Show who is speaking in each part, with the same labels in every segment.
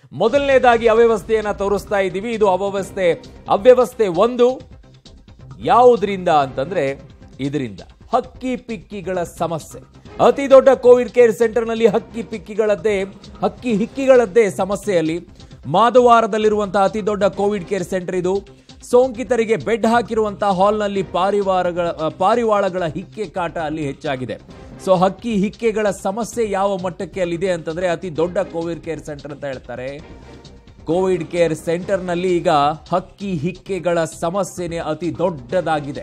Speaker 1: ಮೊದಲನೇದಾಗಿ ಅವ್ಯವಸ್ಥೆಯನ್ನ ತೋರಿಸ್ತಾ ಇದ್ದೀವಿ ಇದು ಅವ್ಯವಸ್ಥೆ ಅವ್ಯವಸ್ಥೆ ಒಂದು ಯಾವುದರಿಂದ ಅಂತಂದ್ರೆ ಇದರಿಂದ ಹಕ್ಕಿ ಪಿಕ್ಕಿಗಳ ಸಮಸ್ಯೆ ಅತಿ ದೊಡ್ಡ ಕೋವಿಡ್ ಕೇರ್ ಸೆಂಟರ್ನಲ್ಲಿ ಹಕ್ಕಿ ಪಿಕ್ಕಿಗಳದ್ದೇ ಹಕ್ಕಿ ಹಿಕ್ಕಿಗಳದ್ದೇ ಸಮಸ್ಯೆಯಲ್ಲಿ ಮಾದವಾರದಲ್ಲಿರುವಂತಹ ಅತಿ ದೊಡ್ಡ ಕೋವಿಡ್ ಕೇರ್ ಸೆಂಟರ್ ಇದು ಸೋಂಕಿತರಿಗೆ ಬೆಡ್ ಹಾಕಿರುವಂತಹ ಹಾಲ್ನಲ್ಲಿ ಪಾರಿವಾರಗಳ ಅ, ಪಾರಿವಾಳಗಳ ಹಿಕ್ಕೆ ಕಾಟ ಅಲ್ಲಿ ಹೆಚ್ಚಾಗಿದೆ ಸೊ ಹಕ್ಕಿ ಹಿಕ್ಕೆಗಳ ಸಮಸ್ಯೆ ಯಾವ ಮಟ್ಟಕ್ಕೆ ಅಲ್ಲಿದೆ ಅಂತಂದ್ರೆ ಅತಿ ದೊಡ್ಡ ಕೋವಿಡ್ ಕೇರ್ ಸೆಂಟರ್ ಅಂತ ಹೇಳ್ತಾರೆ ಕೋವಿಡ್ ಕೇರ್ ಸೆಂಟರ್ನಲ್ಲಿ ಈಗ ಹಕ್ಕಿ ಹಿಕ್ಕೆಗಳ ಸಮಸ್ಯೆನೇ ಅತಿ ದೊಡ್ಡದಾಗಿದೆ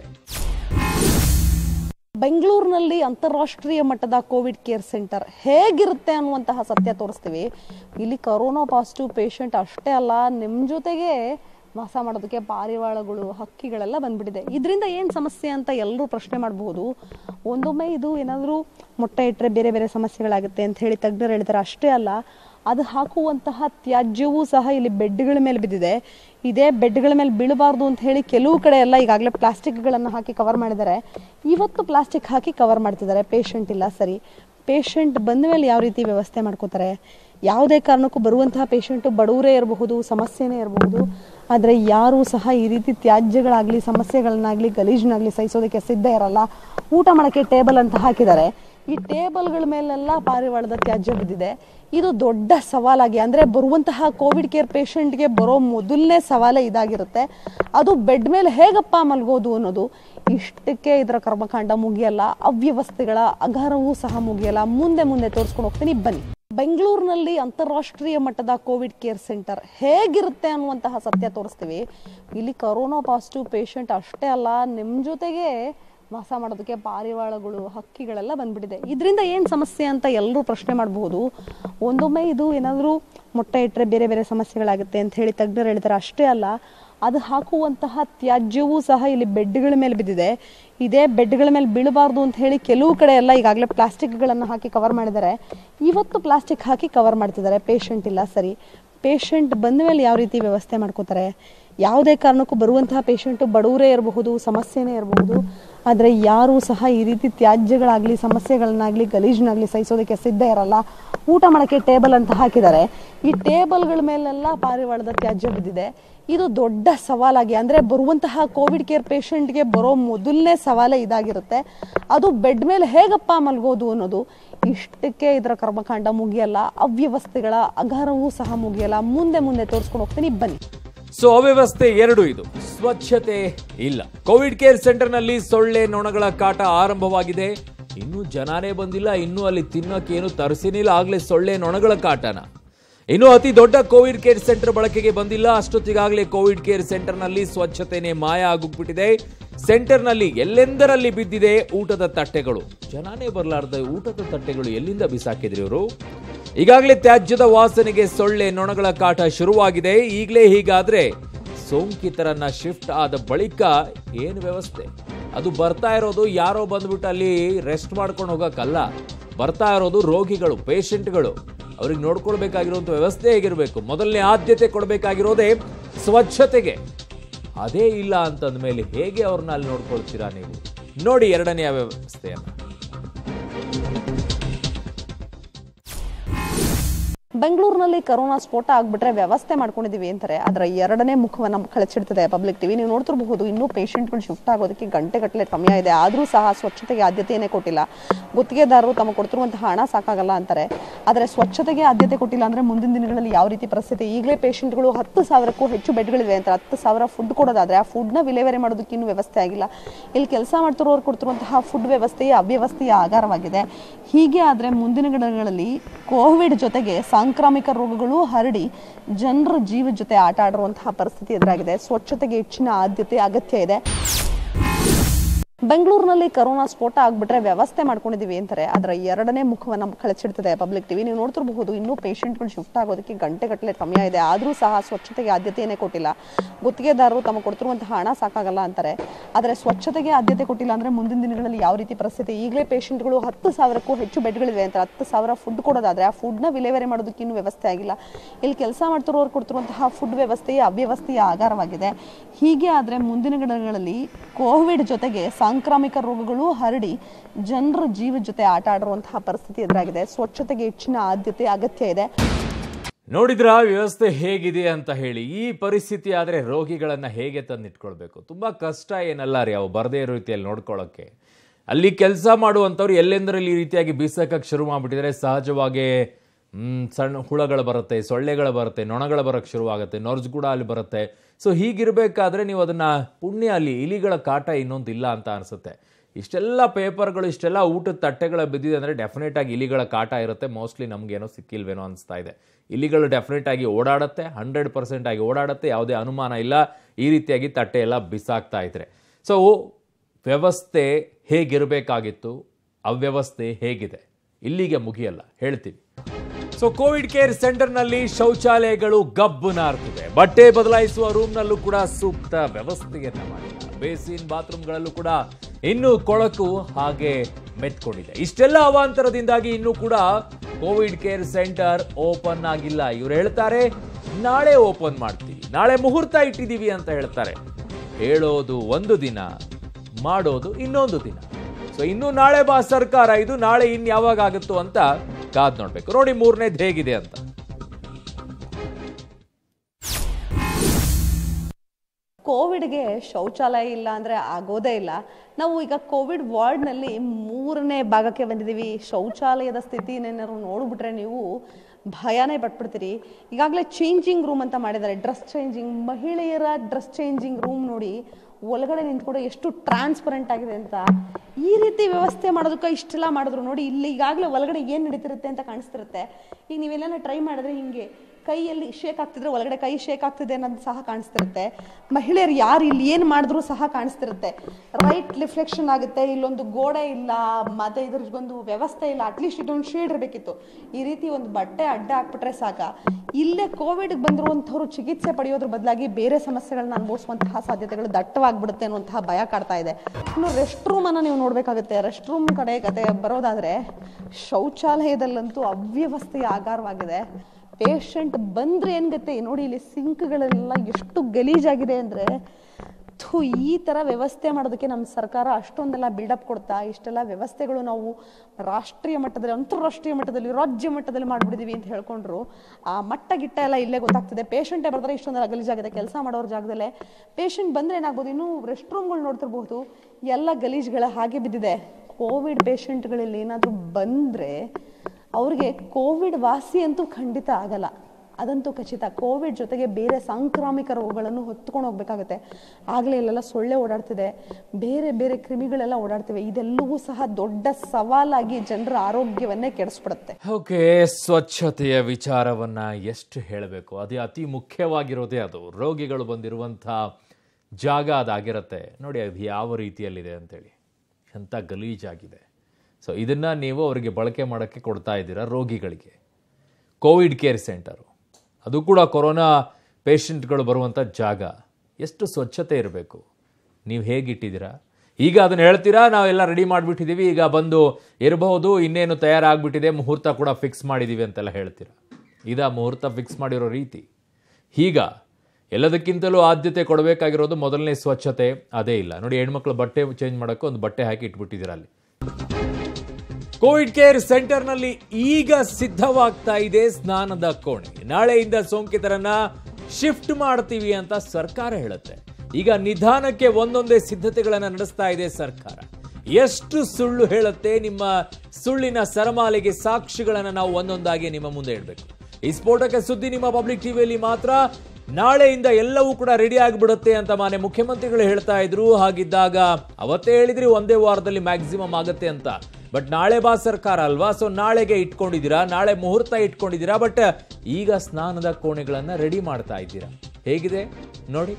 Speaker 2: ಬೆಂಗಳೂರಿನಲ್ಲಿ ಅಂತಾರಾಷ್ಟ್ರೀಯ ಮಟ್ಟದ ಕೋವಿಡ್ ಕೇರ್ ಸೆಂಟರ್ ಹೇಗಿರುತ್ತೆ ಅನ್ನುವಂತಹ ಸತ್ಯ ತೋರಿಸ್ತೀವಿ ಇಲ್ಲಿ ಕರೋನಾ ಪಾಸಿಟಿವ್ ಪೇಷಂಟ್ ಅಷ್ಟೇ ಅಲ್ಲ ನಿಮ್ಮ ಜೊತೆಗೆ ವಾಸ ಮಾಡೋದಕ್ಕೆ ಪಾರಿವಾಳಗಳು ಹಕ್ಕಿಗಳೆಲ್ಲ ಬಂದ್ಬಿಟ್ಟಿದೆ ಇದರಿಂದ ಏನು ಸಮಸ್ಯೆ ಅಂತ ಎಲ್ಲರೂ ಪ್ರಶ್ನೆ ಮಾಡಬಹುದು ಒಂದೊಮ್ಮೆ ಇದು ಏನಾದರೂ ಮೊಟ್ಟೆ ಇಟ್ಟರೆ ಬೇರೆ ಬೇರೆ ಸಮಸ್ಯೆಗಳಾಗುತ್ತೆ ಅಂತ ಹೇಳಿ ತಜ್ಞರು ಹೇಳ್ತಾರೆ ಅಷ್ಟೇ ಅಲ್ಲ ಅದು ಹಾಕುವಂತಹ ತ್ಯಾಜ್ಯವೂ ಸಹ ಇಲ್ಲಿ ಬೆಡ್ಗಳ ಮೇಲೆ ಬಿದ್ದಿದೆ ಇದೇ ಬೆಡ್ಗಳ ಮೇಲೆ ಬೀಳಬಾರ್ದು ಅಂತ ಹೇಳಿ ಕೆಲವು ಕಡೆ ಎಲ್ಲ ಈಗಾಗಲೇ ಪ್ಲಾಸ್ಟಿಕ್ಗಳನ್ನು ಹಾಕಿ ಕವರ್ ಮಾಡಿದ್ದಾರೆ ಇವತ್ತು ಪ್ಲಾಸ್ಟಿಕ್ ಹಾಕಿ ಕವರ್ ಮಾಡ್ತಿದ್ದಾರೆ ಪೇಷಂಟ್ ಇಲ್ಲ ಸರಿ ಪೇಷಂಟ್ ಬಂದ ಮೇಲೆ ಯಾವ ರೀತಿ ವ್ಯವಸ್ಥೆ ಮಾಡ್ಕೋತಾರೆ ಯಾವುದೇ ಕಾರಣಕ್ಕೂ ಬರುವಂತಹ ಪೇಷಂಟು ಬಡವರೇ ಇರಬಹುದು ಸಮಸ್ಯೆನೇ ಇರಬಹುದು ಆದರೆ ಯಾರೂ ಸಹ ಈ ರೀತಿ ತ್ಯಾಜ್ಯಗಳಾಗಲಿ ಸಮಸ್ಯೆಗಳನ್ನಾಗಲಿ ಗಲೀಜನ್ನಾಗಲಿ ಸಹಿಸೋದಕ್ಕೆ ಸಿದ್ಧ ಇರಲ್ಲ ಊಟ ಮಾಡೋಕ್ಕೆ ಟೇಬಲ್ ಅಂತ ಹಾಕಿದ್ದಾರೆ ಈ ಟೇಬಲ್ಗಳ ಮೇಲೆಲ್ಲ ಪಾರಿವಾಳದ ತ್ಯಾಜ್ಯ ಬಿದ್ದಿದೆ ಇದು ದೊಡ್ಡ ಸವಾಲಾಗಿ ಅಂದರೆ ಬರುವಂತಹ ಕೋವಿಡ್ ಕೇರ್ ಪೇಷಂಟ್ಗೆ ಬರೋ ಮೊದಲನೇ ಸವಾಲೇ ಇದಾಗಿರುತ್ತೆ ಅದು ಬೆಡ್ ಮೇಲೆ ಹೇಗಪ್ಪ ಮಲ್ಗೋದು ಅನ್ನೋದು ಇಷ್ಟಕ್ಕೆ ಇದರ ಕರ್ಮಕಾಂಡ ಮುಗಿಯಲ್ಲ ಅವ್ಯವಸ್ಥೆಗಳ ಅಗಾರವೂ ಸಹ ಮುಗಿಯಲ್ಲ ಮುಂದೆ ಮುಂದೆ ತೋರಿಸ್ಕೊಂಡು ಹೋಗ್ತೀನಿ ಬನ್ನಿ ಬೆಂಗಳೂರಿನಲ್ಲಿ ಅಂತಾರಾಷ್ಟ್ರೀಯ ಮಟ್ಟದ ಕೋವಿಡ್ ಕೇರ್ ಸೆಂಟರ್ ಹೇಗಿರುತ್ತೆ ಅನ್ನುವಂತಹ ಸತ್ಯ ತೋರಿಸ್ತೀವಿ ಇಲ್ಲಿ ಕರೋನಾ ಪಾಸಿಟಿವ್ ಪೇಷಂಟ್ ಅಷ್ಟೇ ಅಲ್ಲ ನಿಮ್ಮ ಜೊತೆಗೆ ವಾಸ ಮಾಡೋದಕ್ಕೆ ಪಾರಿವಾಳಗಳು ಹಕ್ಕಿಗಳೆಲ್ಲ ಬಂದ್ಬಿಟ್ಟಿದೆ ಇದರಿಂದ ಏನು ಸಮಸ್ಯೆ ಅಂತ ಎಲ್ಲರೂ ಪ್ರಶ್ನೆ ಮಾಡಬಹುದು ಒಂದೊಮ್ಮೆ ಇದು ಏನಾದರೂ ಮೊಟ್ಟೆ ಇಟ್ಟರೆ ಬೇರೆ ಬೇರೆ ಸಮಸ್ಯೆಗಳಾಗುತ್ತೆ ಅಂತ ಹೇಳಿ ತಜ್ಞರು ಹೇಳ್ತಾರೆ ಅಷ್ಟೇ ಅಲ್ಲ ಅದು ಹಾಕುವಂತಹ ತ್ಯಾಜ್ಯವೂ ಸಹ ಇಲ್ಲಿ ಬೆಡ್ಗಳ ಮೇಲೆ ಬಿದ್ದಿದೆ ಇದೇ ಬೆಡ್ಗಳ ಮೇಲೆ ಬೀಳಬಾರ್ದು ಅಂತ ಹೇಳಿ ಕೆಲವು ಕಡೆ ಎಲ್ಲ ಈಗಾಗಲೇ ಪ್ಲಾಸ್ಟಿಕ್ಗಳನ್ನು ಹಾಕಿ ಕವರ್ ಮಾಡಿದ್ದಾರೆ ಇವತ್ತು ಪ್ಲಾಸ್ಟಿಕ್ ಹಾಕಿ ಕವರ್ ಮಾಡ್ತಿದ್ದಾರೆ ಪೇಷಂಟ್ ಇಲ್ಲ ಸರಿ ಪೇಷಂಟ್ ಬಂದ ಮೇಲೆ ಯಾವ ರೀತಿ ವ್ಯವಸ್ಥೆ ಮಾಡ್ಕೋತಾರೆ ಯಾವುದೇ ಕಾರಣಕ್ಕೂ ಬರುವಂತಹ ಪೇಷಂಟು ಬಡವರೇ ಇರಬಹುದು ಸಮಸ್ಯೆನೇ ಇರಬಹುದು ಆದರೆ ಯಾರೂ ಸಹ ಈ ರೀತಿ ತ್ಯಾಜ್ಯಗಳಾಗಲಿ ಸಮಸ್ಯೆಗಳನ್ನಾಗಲಿ ಗಲೀಜನ್ನಾಗಲಿ ಸಹಿಸೋದಕ್ಕೆ ಸಿದ್ಧ ಇರಲ್ಲ ಊಟ ಮಾಡೋಕ್ಕೆ ಟೇಬಲ್ ಅಂತ ಹಾಕಿದ್ದಾರೆ ಈ ಟೇಬಲ್ಗಳ ಮೇಲೆಲ್ಲ ಪಾರಿವಾಳದ ತ್ಯಾಜ್ಯ ಬಿದ್ದಿದೆ ಇದು ದೊಡ್ಡ ಸವಾಲಾಗಿ ಅಂದರೆ ಬರುವಂತಹ ಕೋವಿಡ್ ಕೇರ್ ಪೇಷಂಟ್ಗೆ ಬರೋ ಮೊದಲನೇ ಸವಾಲೇ ಇದಾಗಿರುತ್ತೆ ಅದು ಬೆಡ್ ಮೇಲೆ ಹೇಗಪ್ಪ ಮಲ್ಗೋದು ಅನ್ನೋದು ಇಷ್ಟಕ್ಕೆ ಇದರ ಕರ್ಮಕಾಂಡ ಮುಗಿಯಲ್ಲ ಅವ್ಯವಸ್ಥೆಗಳ ಅಗಾರವೂ ಸಹ ಮುಗಿಯಲ್ಲ ಮುಂದೆ ಮುಂದೆ ತೋರಿಸ್ಕೊಂಡು ಹೋಗ್ತೀನಿ ಬನ್ನಿ
Speaker 1: ಸೊ ಅವ್ಯವಸ್ಥೆ ಎರಡು ಇದು ಸ್ವಚ್ಛತೆ ಇಲ್ಲ ಕೋವಿಡ್ ಕೇರ್ ಸೆಂಟರ್ನಲ್ಲಿ ಸೊಳ್ಳೆ ನೊಣಗಳ ಕಾಟ ಆರಂಭವಾಗಿದೆ ಇನ್ನೂ ಜನಾನೇ ಬಂದಿಲ್ಲ ಇನ್ನೂ ಅಲ್ಲಿ ತಿನ್ನೋಕೆ ಏನು ತರಿಸಿನಿಲ್ಲ ಆಗ್ಲೇ ಸೊಳ್ಳೆ ನೊಣಗಳ ಕಾಟನ ಇನ್ನು ಅತಿ ದೊಡ್ಡ ಕೋವಿಡ್ ಕೇರ್ ಸೆಂಟರ್ ಬಳಕೆಗೆ ಬಂದಿಲ್ಲ ಅಷ್ಟೊತ್ತಿಗಾಗಲೇ ಕೋವಿಡ್ ಕೇರ್ ಸೆಂಟರ್ನಲ್ಲಿ ಸ್ವಚ್ಛತೆನೇ ಮಾಯ ಆಗೋಗ್ಬಿಟ್ಟಿದೆ ಸೆಂಟರ್ನಲ್ಲಿ ಎಲ್ಲೆಂದರಲ್ಲಿ ಬಿದ್ದಿದೆ ಊಟದ ತಟ್ಟೆಗಳು ಜನಾನೇ ಬರಲಾರ್ದ ಊಟದ ತಟ್ಟೆಗಳು ಎಲ್ಲಿಂದ ಬಿಸಾಕಿದ್ರಿ ಇವರು ಈಗಾಗಲೇ ತ್ಯಾಜ್ಯದ ವಾಸನೆಗೆ ಸೊಳ್ಳೆ ನೊಣಗಳ ಕಾಟ ಶುರುವಾಗಿದೆ ಈಗಲೇ ಹೀಗಾದ್ರೆ ಸೋಂಕಿತರನ್ನ ಶಿಫ್ಟ್ ಆದ ಬಳಿಕ ಏನು ವ್ಯವಸ್ಥೆ ಅದು ಬರ್ತಾ ಇರೋದು ಯಾರೋ ಬಂದ್ಬಿಟ್ಟು ಅಲ್ಲಿ ರೆಸ್ಟ್ ಮಾಡ್ಕೊಂಡು ಹೋಗಕ್ಕಲ್ಲ ಬರ್ತಾ ಇರೋದು ರೋಗಿಗಳು ಪೇಷಂಟ್ಗಳು ಅವ್ರಿಗೆ ನೋಡ್ಕೊಳ್ಬೇಕಾಗಿರುವಂಥ ವ್ಯವಸ್ಥೆ ಹೇಗಿರಬೇಕು ಮೊದಲನೇ ಆದ್ಯತೆ ಕೊಡಬೇಕಾಗಿರೋದೇ ಸ್ವಚ್ಛತೆಗೆ ಅದೇ ಇಲ್ಲ ಅಂತಂದ ಮೇಲೆ ಹೇಗೆ ಅವ್ರನ್ನ ಅಲ್ಲಿ ನೋಡ್ಕೊಳ್ತೀರಾ ನೀವು ನೋಡಿ ಎರಡನೇ ವ್ಯವಸ್ಥೆಯನ್ನ
Speaker 2: ಬೆಂಗಳೂರಿನಲ್ಲಿ ಕರೋನಾ ಸ್ಫೋಟ ಆಗ್ಬಿಟ್ರೆ ವ್ಯವಸ್ಥೆ ಮಾಡ್ಕೊಂಡಿದೀವಿ ಅಂತಾರೆ ಅದರ ಎರಡನೇ ಮುಖವನ್ನ ಕಳಚಿಡ್ತದೆ ಪಬ್ಲಿಕ್ ಟಿವಿ ನೀವು ನೋಡ್ತಿರಬಹುದು ಇನ್ನೂ ಪೇಷಂಟ್ಗಳು ಶಿಫ್ಟ್ ಆಗೋದಕ್ಕೆ ಗಂಟೆ ಗಟ್ಟಲೆ ಸಮಯ ಇದೆ ಆದರೂ ಸಹ ಸ್ವಚ್ಛತೆಗೆ ಆದ್ಯತೆಯನ್ನೇ ಕೊಟ್ಟಿಲ್ಲ ಗುತ್ತಿಗೆದಾರರು ತಮ್ಮ ಕೊಡ್ತಿರುವಂತಹ ಹಣ ಸಾಕಾಗಲ್ಲ ಅಂತಾರೆ ಆದರೆ ಸ್ವಚ್ಛತೆಗೆ ಆದ್ಯತೆ ಕೊಟ್ಟಿಲ್ಲ ಅಂದ್ರೆ ಮುಂದಿನ ದಿನಗಳಲ್ಲಿ ಯಾವ ರೀತಿ ಪರಿಸ್ಥಿತಿ ಈಗಲೇ ಪೇಷಂಟ್ಗಳು ಹತ್ತು ಸಾವಿರಕ್ಕೂ ಹೆಚ್ಚು ಬೆಡ್ಗಳಿವೆ ಅಂತ ಹತ್ತು ಸಾವಿರ ಫುಡ್ ಕೊಡೋದಾದ್ರೆ ಆ ಫುಡ್ನ ವಿಲೇವಾರಿ ಮಾಡೋದಕ್ಕೆ ಇನ್ನೂ ವ್ಯವಸ್ಥೆ ಆಗಿಲ್ಲ ಇಲ್ಲಿ ಕೆಲಸ ಮಾಡ್ತಿರೋರು ಕೊಡ್ತಿರುವಂತಹ ಫುಡ್ ವ್ಯವಸ್ಥೆಯೇ ಅವ್ಯವಸ್ಥೆಯ ಆಧಾರವಾಗಿದೆ ಹೀಗೆ ಆದರೆ ಮುಂದಿನ ದಿನಗಳಲ್ಲಿ ಕೋವಿಡ್ ಜೊತೆಗೆ ಸಾಂಕ್ರಾಮಿಕ ರೋಗಗಳು ಹರಡಿ ಜನರ ಜೀವದ ಜೊತೆ ಆಟ ಆಡಿರುವಂತಹ ಪರಿಸ್ಥಿತಿ ಎದುರಾಗಿದೆ ಸ್ವಚ್ಛತೆಗೆ ಹೆಚ್ಚಿನ ಆದ್ಯತೆ ಅಗತ್ಯ ಇದೆ ಬೆಂಗಳೂರಿನಲ್ಲಿ ಕರೋನಾ ಸ್ಫೋಟ ಆಗ್ಬಿಟ್ರೆ ವ್ಯವಸ್ಥೆ ಮಾಡ್ಕೊಂಡಿದೀವಿ ಅಂತಾರೆ ಅದರ ಎರಡನೇ ಮುಖವನ್ನ ಕಳಚಿಡ್ತದೆ ಪಬ್ಲಿಕ್ ಟಿವಿ ನೀವು ನೋಡ್ತಿರಬಹುದು ಇನ್ನೂ ಪೇಷಂಟ್ಗಳು ಶಿಫ್ಟ್ ಆಗೋದಕ್ಕೆ ಗಂಟೆ ಗಟ್ಟಲೆ ಸಮಯ ಇದೆ ಆದರೂ ಸಹ ಸ್ವಚ್ಛತೆಗೆ ಆದ್ಯತೆಯನ್ನೇ ಕೊಟ್ಟಿಲ್ಲ ಗುತ್ತಿಗೆದಾರರು ತಮ್ಮ ಕೊಡ್ತಿರುವಂತಹ ಹಣ ಸಾಕಾಗಲ್ಲ ಅಂತಾರೆ ಆದರೆ ಸ್ವಚ್ಛತೆಗೆ ಆದ್ಯತೆ ಕೊಟ್ಟಿಲ್ಲ ಅಂದ್ರೆ ಮುಂದಿನ ದಿನಗಳಲ್ಲಿ ಯಾವ ರೀತಿ ಪರಿಸ್ಥಿತಿ ಈಗಲೇ ಪೇಷಂಟ್ಗಳು ಹತ್ತು ಸಾವಿರಕ್ಕೂ ಹೆಚ್ಚು ಬೆಡ್ಗಳಿವೆ ಅಂತ ಹತ್ತು ಸಾವಿರ ಫುಡ್ ಕೊಡೋದಾದ್ರೆ ಆ ಫುಡ್ನ ವಿಲೇವಾರಿ ಮಾಡೋದಕ್ಕೆ ಇನ್ನೂ ವ್ಯವಸ್ಥೆ ಆಗಿಲ್ಲ ಇಲ್ಲಿ ಕೆಲಸ ಮಾಡ್ತಿರೋರು ಕೊಡ್ತಿರುವಂತಹ ಫುಡ್ ವ್ಯವಸ್ಥೆಯೇ ಅವ್ಯವಸ್ಥೆಯ ಆಧಾರವಾಗಿದೆ ಹೀಗೆ ಆದರೆ ಮುಂದಿನ ದಿನಗಳಲ್ಲಿ ಕೋವಿಡ್ ಜೊತೆಗೆ ಸಾಂಕ್ರಾಮಿಕ ರೋಗಗಳು ಹರಡಿ ಜನರ ಜೀವದ ಜೊತೆ ಆಟ ಆಡಿರುವಂತಹ ಪರಿಸ್ಥಿತಿ ಎದುರಾಗಿದೆ ಸ್ವಚ್ಛತೆಗೆ ಹೆಚ್ಚಿನ ಆದ್ಯತೆ ಅಗತ್ಯ ಇದೆ
Speaker 1: ನೋಡಿದ್ರ ವ್ಯವಸ್ಥೆ ಹೇಗಿದೆ ಅಂತ ಹೇಳಿ ಈ ಪರಿಸ್ಥಿತಿ ಆದರೆ ರೋಗಿಗಳನ್ನ ಹೇಗೆ ತಂದಿಟ್ಕೊಳ್ಬೇಕು ತುಂಬಾ ಕಷ್ಟ ಏನಲ್ಲ ರೀ ಅವು ಬರದೇ ಇರೋ ರೀತಿಯಲ್ಲಿ ನೋಡ್ಕೊಳ್ಳೋಕ್ಕೆ ಅಲ್ಲಿ ಕೆಲಸ ಮಾಡುವಂಥವ್ರು ಎಲ್ಲೆಂದರಲ್ಲಿ ಈ ರೀತಿಯಾಗಿ ಬೀಸಕಕ್ಕೆ ಶುರು ಮಾಡಿಬಿಟ್ಟಿದ್ರೆ ಸಹಜವಾಗಿ ಹ್ಮ್, ಸಣ್ಣ ಹುಳಗಳು ಬರುತ್ತೆ ಸೊಳ್ಳೆಗಳು ಬರುತ್ತೆ ನೊಣಗಳು ಬರೋಕ್ಕೆ ಶುರುವಾಗುತ್ತೆ ನೊರ್ಜ್ ಕೂಡ ಅಲ್ಲಿ ಬರುತ್ತೆ ಸೊ ಹೀಗಿರಬೇಕಾದ್ರೆ ನೀವು ಅದನ್ನ ಪುಣ್ಯ ಅಲ್ಲಿ ಇಲಿಗಳ ಕಾಟ ಇನ್ನೊಂದು ಇಲ್ಲ ಅಂತ ಅನಿಸುತ್ತೆ ಇಷ್ಟೆಲ್ಲ ಪೇಪರ್ಗಳು ಇಷ್ಟೆಲ್ಲ ಊಟದ ತಟ್ಟೆಗಳ ಬಿದ್ದಿದೆ ಅಂದರೆ ಡೆಫಿನೆಟ್ ಆಗಿ ಇಲಿಗಳ ಕಾಟ ಇರುತ್ತೆ ಮೋಸ್ಟ್ಲಿ ನಮಗೇನೋ ಸಿಕ್ಕಿಲ್ವೇನೋ ಅನಿಸ್ತಾ ಇದೆ ಇಲಿಗಳು ಡೆಫಿನೆಟ್ ಆಗಿ ಓಡಾಡುತ್ತೆ ಹಂಡ್ರೆಡ್ ಪರ್ಸೆಂಟ್ ಆಗಿ ಓಡಾಡುತ್ತೆ ಯಾವುದೇ ಅನುಮಾನ ಇಲ್ಲ ಈ ರೀತಿಯಾಗಿ ತಟ್ಟೆ ಎಲ್ಲ ಬಿಸಾಕ್ತಾ ಇದ್ರೆ ಸೊ ವ್ಯವಸ್ಥೆ ಹೇಗಿರಬೇಕಾಗಿತ್ತು ಅವ್ಯವಸ್ಥೆ ಹೇಗಿದೆ ಇಲ್ಲಿಗೆ ಮುಗಿಯಲ್ಲ ಹೇಳ್ತೀವಿ ಸೊ ಕೋವಿಡ್ ಕೇರ್ ಸೆಂಟರ್ನಲ್ಲಿ ಶೌಚಾಲಯಗಳು ಗಬ್ಬು ನಾರ್ತಿವೆ ಬಟ್ಟೆ ಬದಲಾಯಿಸುವ ರೂಮ್ನಲ್ಲೂ ಕೂಡ ಸೂಕ್ತ ವ್ಯವಸ್ಥೆಯನ್ನ ಮಾಡಿಲ್ಲ ಬೇಸಿನ್ ಬಾತ್ರೂಮ್ಗಳಲ್ಲೂ ಕೂಡ ಇನ್ನೂ ಕೊಳಕು ಹಾಗೆ ಮೆತ್ಕೊಂಡಿದೆ ಇಷ್ಟೆಲ್ಲ ಅವಾಂತರದಿಂದಾಗಿ ಇನ್ನೂ ಕೂಡ ಕೋವಿಡ್ ಕೇರ್ ಸೆಂಟರ್ ಓಪನ್ ಆಗಿಲ್ಲ ಇವ್ರು ಹೇಳ್ತಾರೆ ನಾಳೆ ಓಪನ್ ಮಾಡ್ತೀವಿ ನಾಳೆ ಮುಹೂರ್ತ ಇಟ್ಟಿದ್ದೀವಿ ಅಂತ ಹೇಳ್ತಾರೆ ಹೇಳೋದು ಒಂದು ದಿನ ಮಾಡೋದು ಇನ್ನೊಂದು ದಿನ ಸೊ ಇನ್ನು ನಾಳೆ ಬಾ ಸರ್ಕಾರ ಇದು ನಾಳೆ ಇನ್ ಯಾವಾಗ ಆಗುತ್ತೋ ಅಂತ ಕಾದ್ ನೋಡ್ಬೇಕು ನೋಡಿ ಮೂರನೇದು ಹೇಗಿದೆ ಅಂತ
Speaker 2: ಕೋವಿಡ್ಗೆ ಶೌಚಾಲಯ ಇಲ್ಲ ಅಂದರೆ ಆಗೋದೇ ಇಲ್ಲ ನಾವು ಈಗ ಕೋವಿಡ್ ವಾರ್ಡ್ನಲ್ಲಿ ಮೂರನೇ ಭಾಗಕ್ಕೆ ಬಂದಿದ್ದೀವಿ ಶೌಚಾಲಯದ ಸ್ಥಿತಿನೇನಾದ್ರು ನೋಡ್ಬಿಟ್ರೆ ನೀವು ಭಯನೇ ಪಟ್ಬಿಡ್ತೀರಿ ಈಗಾಗಲೇ ಚೇಂಜಿಂಗ್ ರೂಮ್ ಅಂತ ಮಾಡಿದ್ದಾರೆ ಡ್ರೆಸ್ ಚೇಂಜಿಂಗ್ ಮಹಿಳೆಯರ ಡ್ರೆಸ್ ಚೇಂಜಿಂಗ್ ರೂಮ್ ನೋಡಿ ಒಳಗಡೆ ನಿಂತ್ಕೊಂಡು ಎಷ್ಟು ಟ್ರಾನ್ಸ್ಪರೆಂಟ್ ಆಗಿದೆ ಅಂತ ಈ ರೀತಿ ವ್ಯವಸ್ಥೆ ಮಾಡೋದಕ್ಕೆ ಇಷ್ಟೆಲ್ಲ ಮಾಡಿದ್ರು ನೋಡಿ ಇಲ್ಲಿ ಈಗಾಗಲೇ ಒಳಗಡೆ ಏನು ನಡೀತಿರುತ್ತೆ ಅಂತ ಕಾಣಿಸ್ತಿರುತ್ತೆ ಈಗ ನೀವೆಲ್ಲ ಟ್ರೈ ಮಾಡಿದ್ರೆ ಹಿಂಗೆ ಕೈಯಲ್ಲಿ ಶೇಕ್ ಆಗ್ತಿದ್ರೆ ಒಳಗಡೆ ಕೈ ಶೇಕ್ ಆಗ್ತಿದೆ ಅನ್ನೋದು ಸಹ ಕಾಣಿಸ್ತಿರುತ್ತೆ ಮಹಿಳೆಯರು ಯಾರು ಇಲ್ಲಿ ಏನು ಮಾಡಿದ್ರು ಸಹ ಕಾಣಿಸ್ತಿರುತ್ತೆ ರೈಟ್ ರಿಫ್ಲೆಕ್ಷನ್ ಆಗುತ್ತೆ ಇಲ್ಲೊಂದು ಗೋಡೆ ಇಲ್ಲ ಮತ್ತೆ ಇದ್ರಗೊಂದು ವ್ಯವಸ್ಥೆ ಇಲ್ಲ ಅಟ್ಲೀಸ್ಟ್ ಇದೊಂದು ಶೇಡ್ ಇರಬೇಕಿತ್ತು ಈ ರೀತಿ ಒಂದು ಬಟ್ಟೆ ಅಡ್ಡ ಹಾಕ್ಬಿಟ್ರೆ ಸಾಕ ಇಲ್ಲೇ ಕೋವಿಡ್ ಬಂದಿರುವಂಥವ್ರು ಚಿಕಿತ್ಸೆ ಪಡೆಯೋದ್ರ ಬದಲಾಗಿ ಬೇರೆ ಸಮಸ್ಯೆಗಳನ್ನ ಅನುಭವಿಸುವಂತಹ ಸಾಧ್ಯತೆಗಳು ದಟ್ಟವಾಗ್ಬಿಡುತ್ತೆ ಅನ್ನುವಂತಹ ಭಯ ಕಾಡ್ತಾ ಇದೆ ಇನ್ನು ರೆಸ್ಟ್ ರೂಮ್ ಅನ್ನ ನೀವು ನೋಡ್ಬೇಕಾಗುತ್ತೆ ರೆಸ್ಟ್ ರೂಮ್ ಕಡೆ ಕತೆ ಬರೋದಾದ್ರೆ ಶೌಚಾಲಯದಲ್ಲಂತೂ ಅವ್ಯವಸ್ಥೆಯ ಆಗಾರವಾಗಿದೆ ಪೇಷಂಟ್ ಬಂದ್ರೆ ಏನ್ ಗತ್ತೆ ನೋಡಿ ಇಲ್ಲಿ ಸಿಂಕ್ಗಳೆಲ್ಲ ಎಷ್ಟು ಗಲೀಜಾಗಿದೆ ಅಂದ್ರೆ ಥು ಈ ತರ ವ್ಯವಸ್ಥೆ ಮಾಡೋದಕ್ಕೆ ನಮ್ಮ ಸರ್ಕಾರ ಅಷ್ಟೊಂದೆಲ್ಲ ಬಿಲ್ಡಪ್ ಕೊಡ್ತಾ ಇಷ್ಟೆಲ್ಲ ವ್ಯವಸ್ಥೆಗಳು ನಾವು ರಾಷ್ಟ್ರೀಯ ಮಟ್ಟದಲ್ಲಿ ಅಂತಾರಾಷ್ಟ್ರೀಯ ಮಟ್ಟದಲ್ಲಿ ರಾಜ್ಯ ಮಟ್ಟದಲ್ಲಿ ಮಾಡ್ಬಿಟ್ಟಿದೀವಿ ಅಂತ ಹೇಳ್ಕೊಂಡ್ರು ಆ ಮಟ್ಟ ಗಿಟ್ಟ ಎಲ್ಲ ಇಲ್ಲೇ ಗೊತ್ತಾಗ್ತದೆ ಪೇಷಂಟೇ ಬರ್ತಾರೆ ಇಷ್ಟೊಂದೆಲ್ಲ ಗಲೀಜಾಗಿದೆ ಕೆಲಸ ಮಾಡೋರ ಜಾಗದಲ್ಲೇ ಪೇಷಂಟ್ ಬಂದ್ರೆ ಏನಾಗ್ಬೋದು ಇನ್ನು ರೆಸ್ಟ್ ರೂಮ್ಗಳು ನೋಡ್ತಿರ್ಬಹುದು ಎಲ್ಲ ಗಲೀಜ್ಗಳ ಹಾಗೆ ಬಿದ್ದಿದೆ ಕೋವಿಡ್ ಪೇಷಂಟ್ಗಳಲ್ಲಿ ಏನಾದರೂ ಬಂದ್ರೆ ಅವ್ರಿಗೆ ಕೋವಿಡ್ ವಾಸಿ ಅಂತೂ ಖಂಡಿತ ಆಗಲ್ಲ ಅದಂತೂ ಖಚಿತ ಕೋವಿಡ್ ಜೊತೆಗೆ ಬೇರೆ ಸಾಂಕ್ರಾಮಿಕ ರೋಗಗಳನ್ನು ಹೊತ್ಕೊಂಡು ಹೋಗ್ಬೇಕಾಗತ್ತೆ ಆಗಲೇ ಇಲ್ಲೆಲ್ಲ ಸೊಳ್ಳೆ ಓಡಾಡ್ತಿದೆ ಬೇರೆ ಬೇರೆ ಕ್ರಿಮಿಗಳೆಲ್ಲ ಓಡಾಡ್ತಿವೆ ಇದೆಲ್ಲವೂ ಸಹ ದೊಡ್ಡ ಸವಾಲಾಗಿ ಜನರ ಆರೋಗ್ಯವನ್ನೇ ಕೆಡಿಸ್ಬಿಡುತ್ತೆ
Speaker 1: ಓಕೆ ಸ್ವಚ್ಛತೆಯ ವಿಚಾರವನ್ನ ಎಷ್ಟು ಹೇಳಬೇಕು ಅದೇ ಅತಿ ಮುಖ್ಯವಾಗಿರೋದೇ ಅದು ರೋಗಿಗಳು ಬಂದಿರುವಂಥ ಜಾಗ ಅದಾಗಿರುತ್ತೆ ನೋಡಿ ಅದು ಯಾವ ರೀತಿಯಲ್ಲಿದೆ ಅಂತೇಳಿ ಎಂಥ ಗಲೀಜಾಗಿದೆ ಸೊ ಇದನ್ನ ನೀವು ಅವರಿಗೆ ಬಳಕೆ ಮಾಡೋಕ್ಕೆ ಕೊಡ್ತಾ ಇದ್ದೀರಾ ರೋಗಿಗಳಿಗೆ ಕೋವಿಡ್ ಕೇರ್ ಸೆಂಟರು ಅದು ಕೂಡ ಕೊರೋನಾ ಪೇಷಂಟ್ಗಳು ಬರುವಂಥ ಜಾಗ ಎಷ್ಟು ಸ್ವಚ್ಛತೆ ಇರಬೇಕು ನೀವು ಹೇಗಿಟ್ಟಿದ್ದೀರಾ ಈಗ ಅದನ್ನ ಹೇಳ್ತೀರಾ ನಾವೆಲ್ಲ ರೆಡಿ ಮಾಡಿಬಿಟ್ಟಿದ್ದೀವಿ ಈಗ ಬಂದು ಇರಬಹುದು ಇನ್ನೇನು ತಯಾರಾಗ್ಬಿಟ್ಟಿದೆ ಮುಹೂರ್ತ ಕೂಡ ಫಿಕ್ಸ್ ಮಾಡಿದ್ದೀವಿ ಅಂತೆಲ್ಲ ಹೇಳ್ತೀರಾ ಇದ ಮುಹೂರ್ತ ಫಿಕ್ಸ್ ಮಾಡಿರೋ ರೀತಿ ಈಗ ಎಲ್ಲದಕ್ಕಿಂತಲೂ ಆದ್ಯತೆ ಕೊಡಬೇಕಾಗಿರೋದು ಮೊದಲನೇ ಸ್ವಚ್ಛತೆ ಅದೇ ಇಲ್ಲ ನೋಡಿ ಹೆಣ್ಮಕ್ಳು ಬಟ್ಟೆ ಚೇಂಜ್ ಮಾಡೋಕ್ಕೆ ಒಂದು ಬಟ್ಟೆ ಹಾಕಿ ಇಟ್ಬಿಟ್ಟಿದ್ದೀರಾ ಅಲ್ಲಿ ಕೋವಿಡ್ ಕೇರ್ ಸೆಂಟರ್ನಲ್ಲಿ ಈಗ ಸಿದ್ಧವಾಗ್ತಾ ಇದೆ ಸ್ನಾನದ ಕೋಣೆ ನಾಳೆಯಿಂದ ಸೋಂಕಿತರನ್ನ ಶಿಫ್ಟ್ ಮಾಡ್ತೀವಿ ಅಂತ ಸರ್ಕಾರ ಹೇಳುತ್ತೆ ಈಗ ನಿಧಾನಕ್ಕೆ ಒಂದೊಂದೇ ಸಿದ್ಧತೆಗಳನ್ನ ನಡೆಸ್ತಾ ಇದೆ ಸರ್ಕಾರ ಎಷ್ಟು ಸುಳ್ಳು ಹೇಳುತ್ತೆ ನಿಮ್ಮ ಸುಳ್ಳಿನ ಸರಮಾಲೆಗೆ ಸಾಕ್ಷಿಗಳನ್ನ ನಾವು ಒಂದೊಂದಾಗಿ ನಿಮ್ಮ ಮುಂದೆ ಇಡಬೇಕು ಈ ಸ್ಫೋಟಕ ಸುದ್ದಿ ನಿಮ್ಮ ಪಬ್ಲಿಕ್ ಟಿವಿಯಲ್ಲಿ ಮಾತ್ರ ನಾಳೆಯಿಂದ ಎಲ್ಲವೂ ಕೂಡ ರೆಡಿ ಆಗಿಬಿಡುತ್ತೆ ಅಂತ ಮಾನ್ಯ ಮುಖ್ಯಮಂತ್ರಿಗಳು ಹೇಳ್ತಾ ಇದ್ರು ಹಾಗಿದ್ದಾಗ ಅವತ್ತೇ ಹೇಳಿದ್ರಿ ಒಂದೇ ವಾರದಲ್ಲಿ ಮ್ಯಾಕ್ಸಿಮಮ್ ಆಗುತ್ತೆ ಅಂತ ಬಟ್ ನಾಳೆ ಬಾ ಸರ್ಕಾರ ಅಲ್ವಾ ಸೊ ನಾಳೆಗೆ ಇಟ್ಕೊಂಡಿದ್ದೀರಾ ನಾಳೆ ಮುಹೂರ್ತ ಇಟ್ಕೊಂಡಿದ್ದೀರಾ ಬಟ್ ಈಗ ಸ್ನಾನದ ಕೋಣೆಗಳನ್ನ ರೆಡಿ ಮಾಡ್ತಾ ಇದ್ದೀರಾ ಹೇಗಿದೆ ನೋಡಿ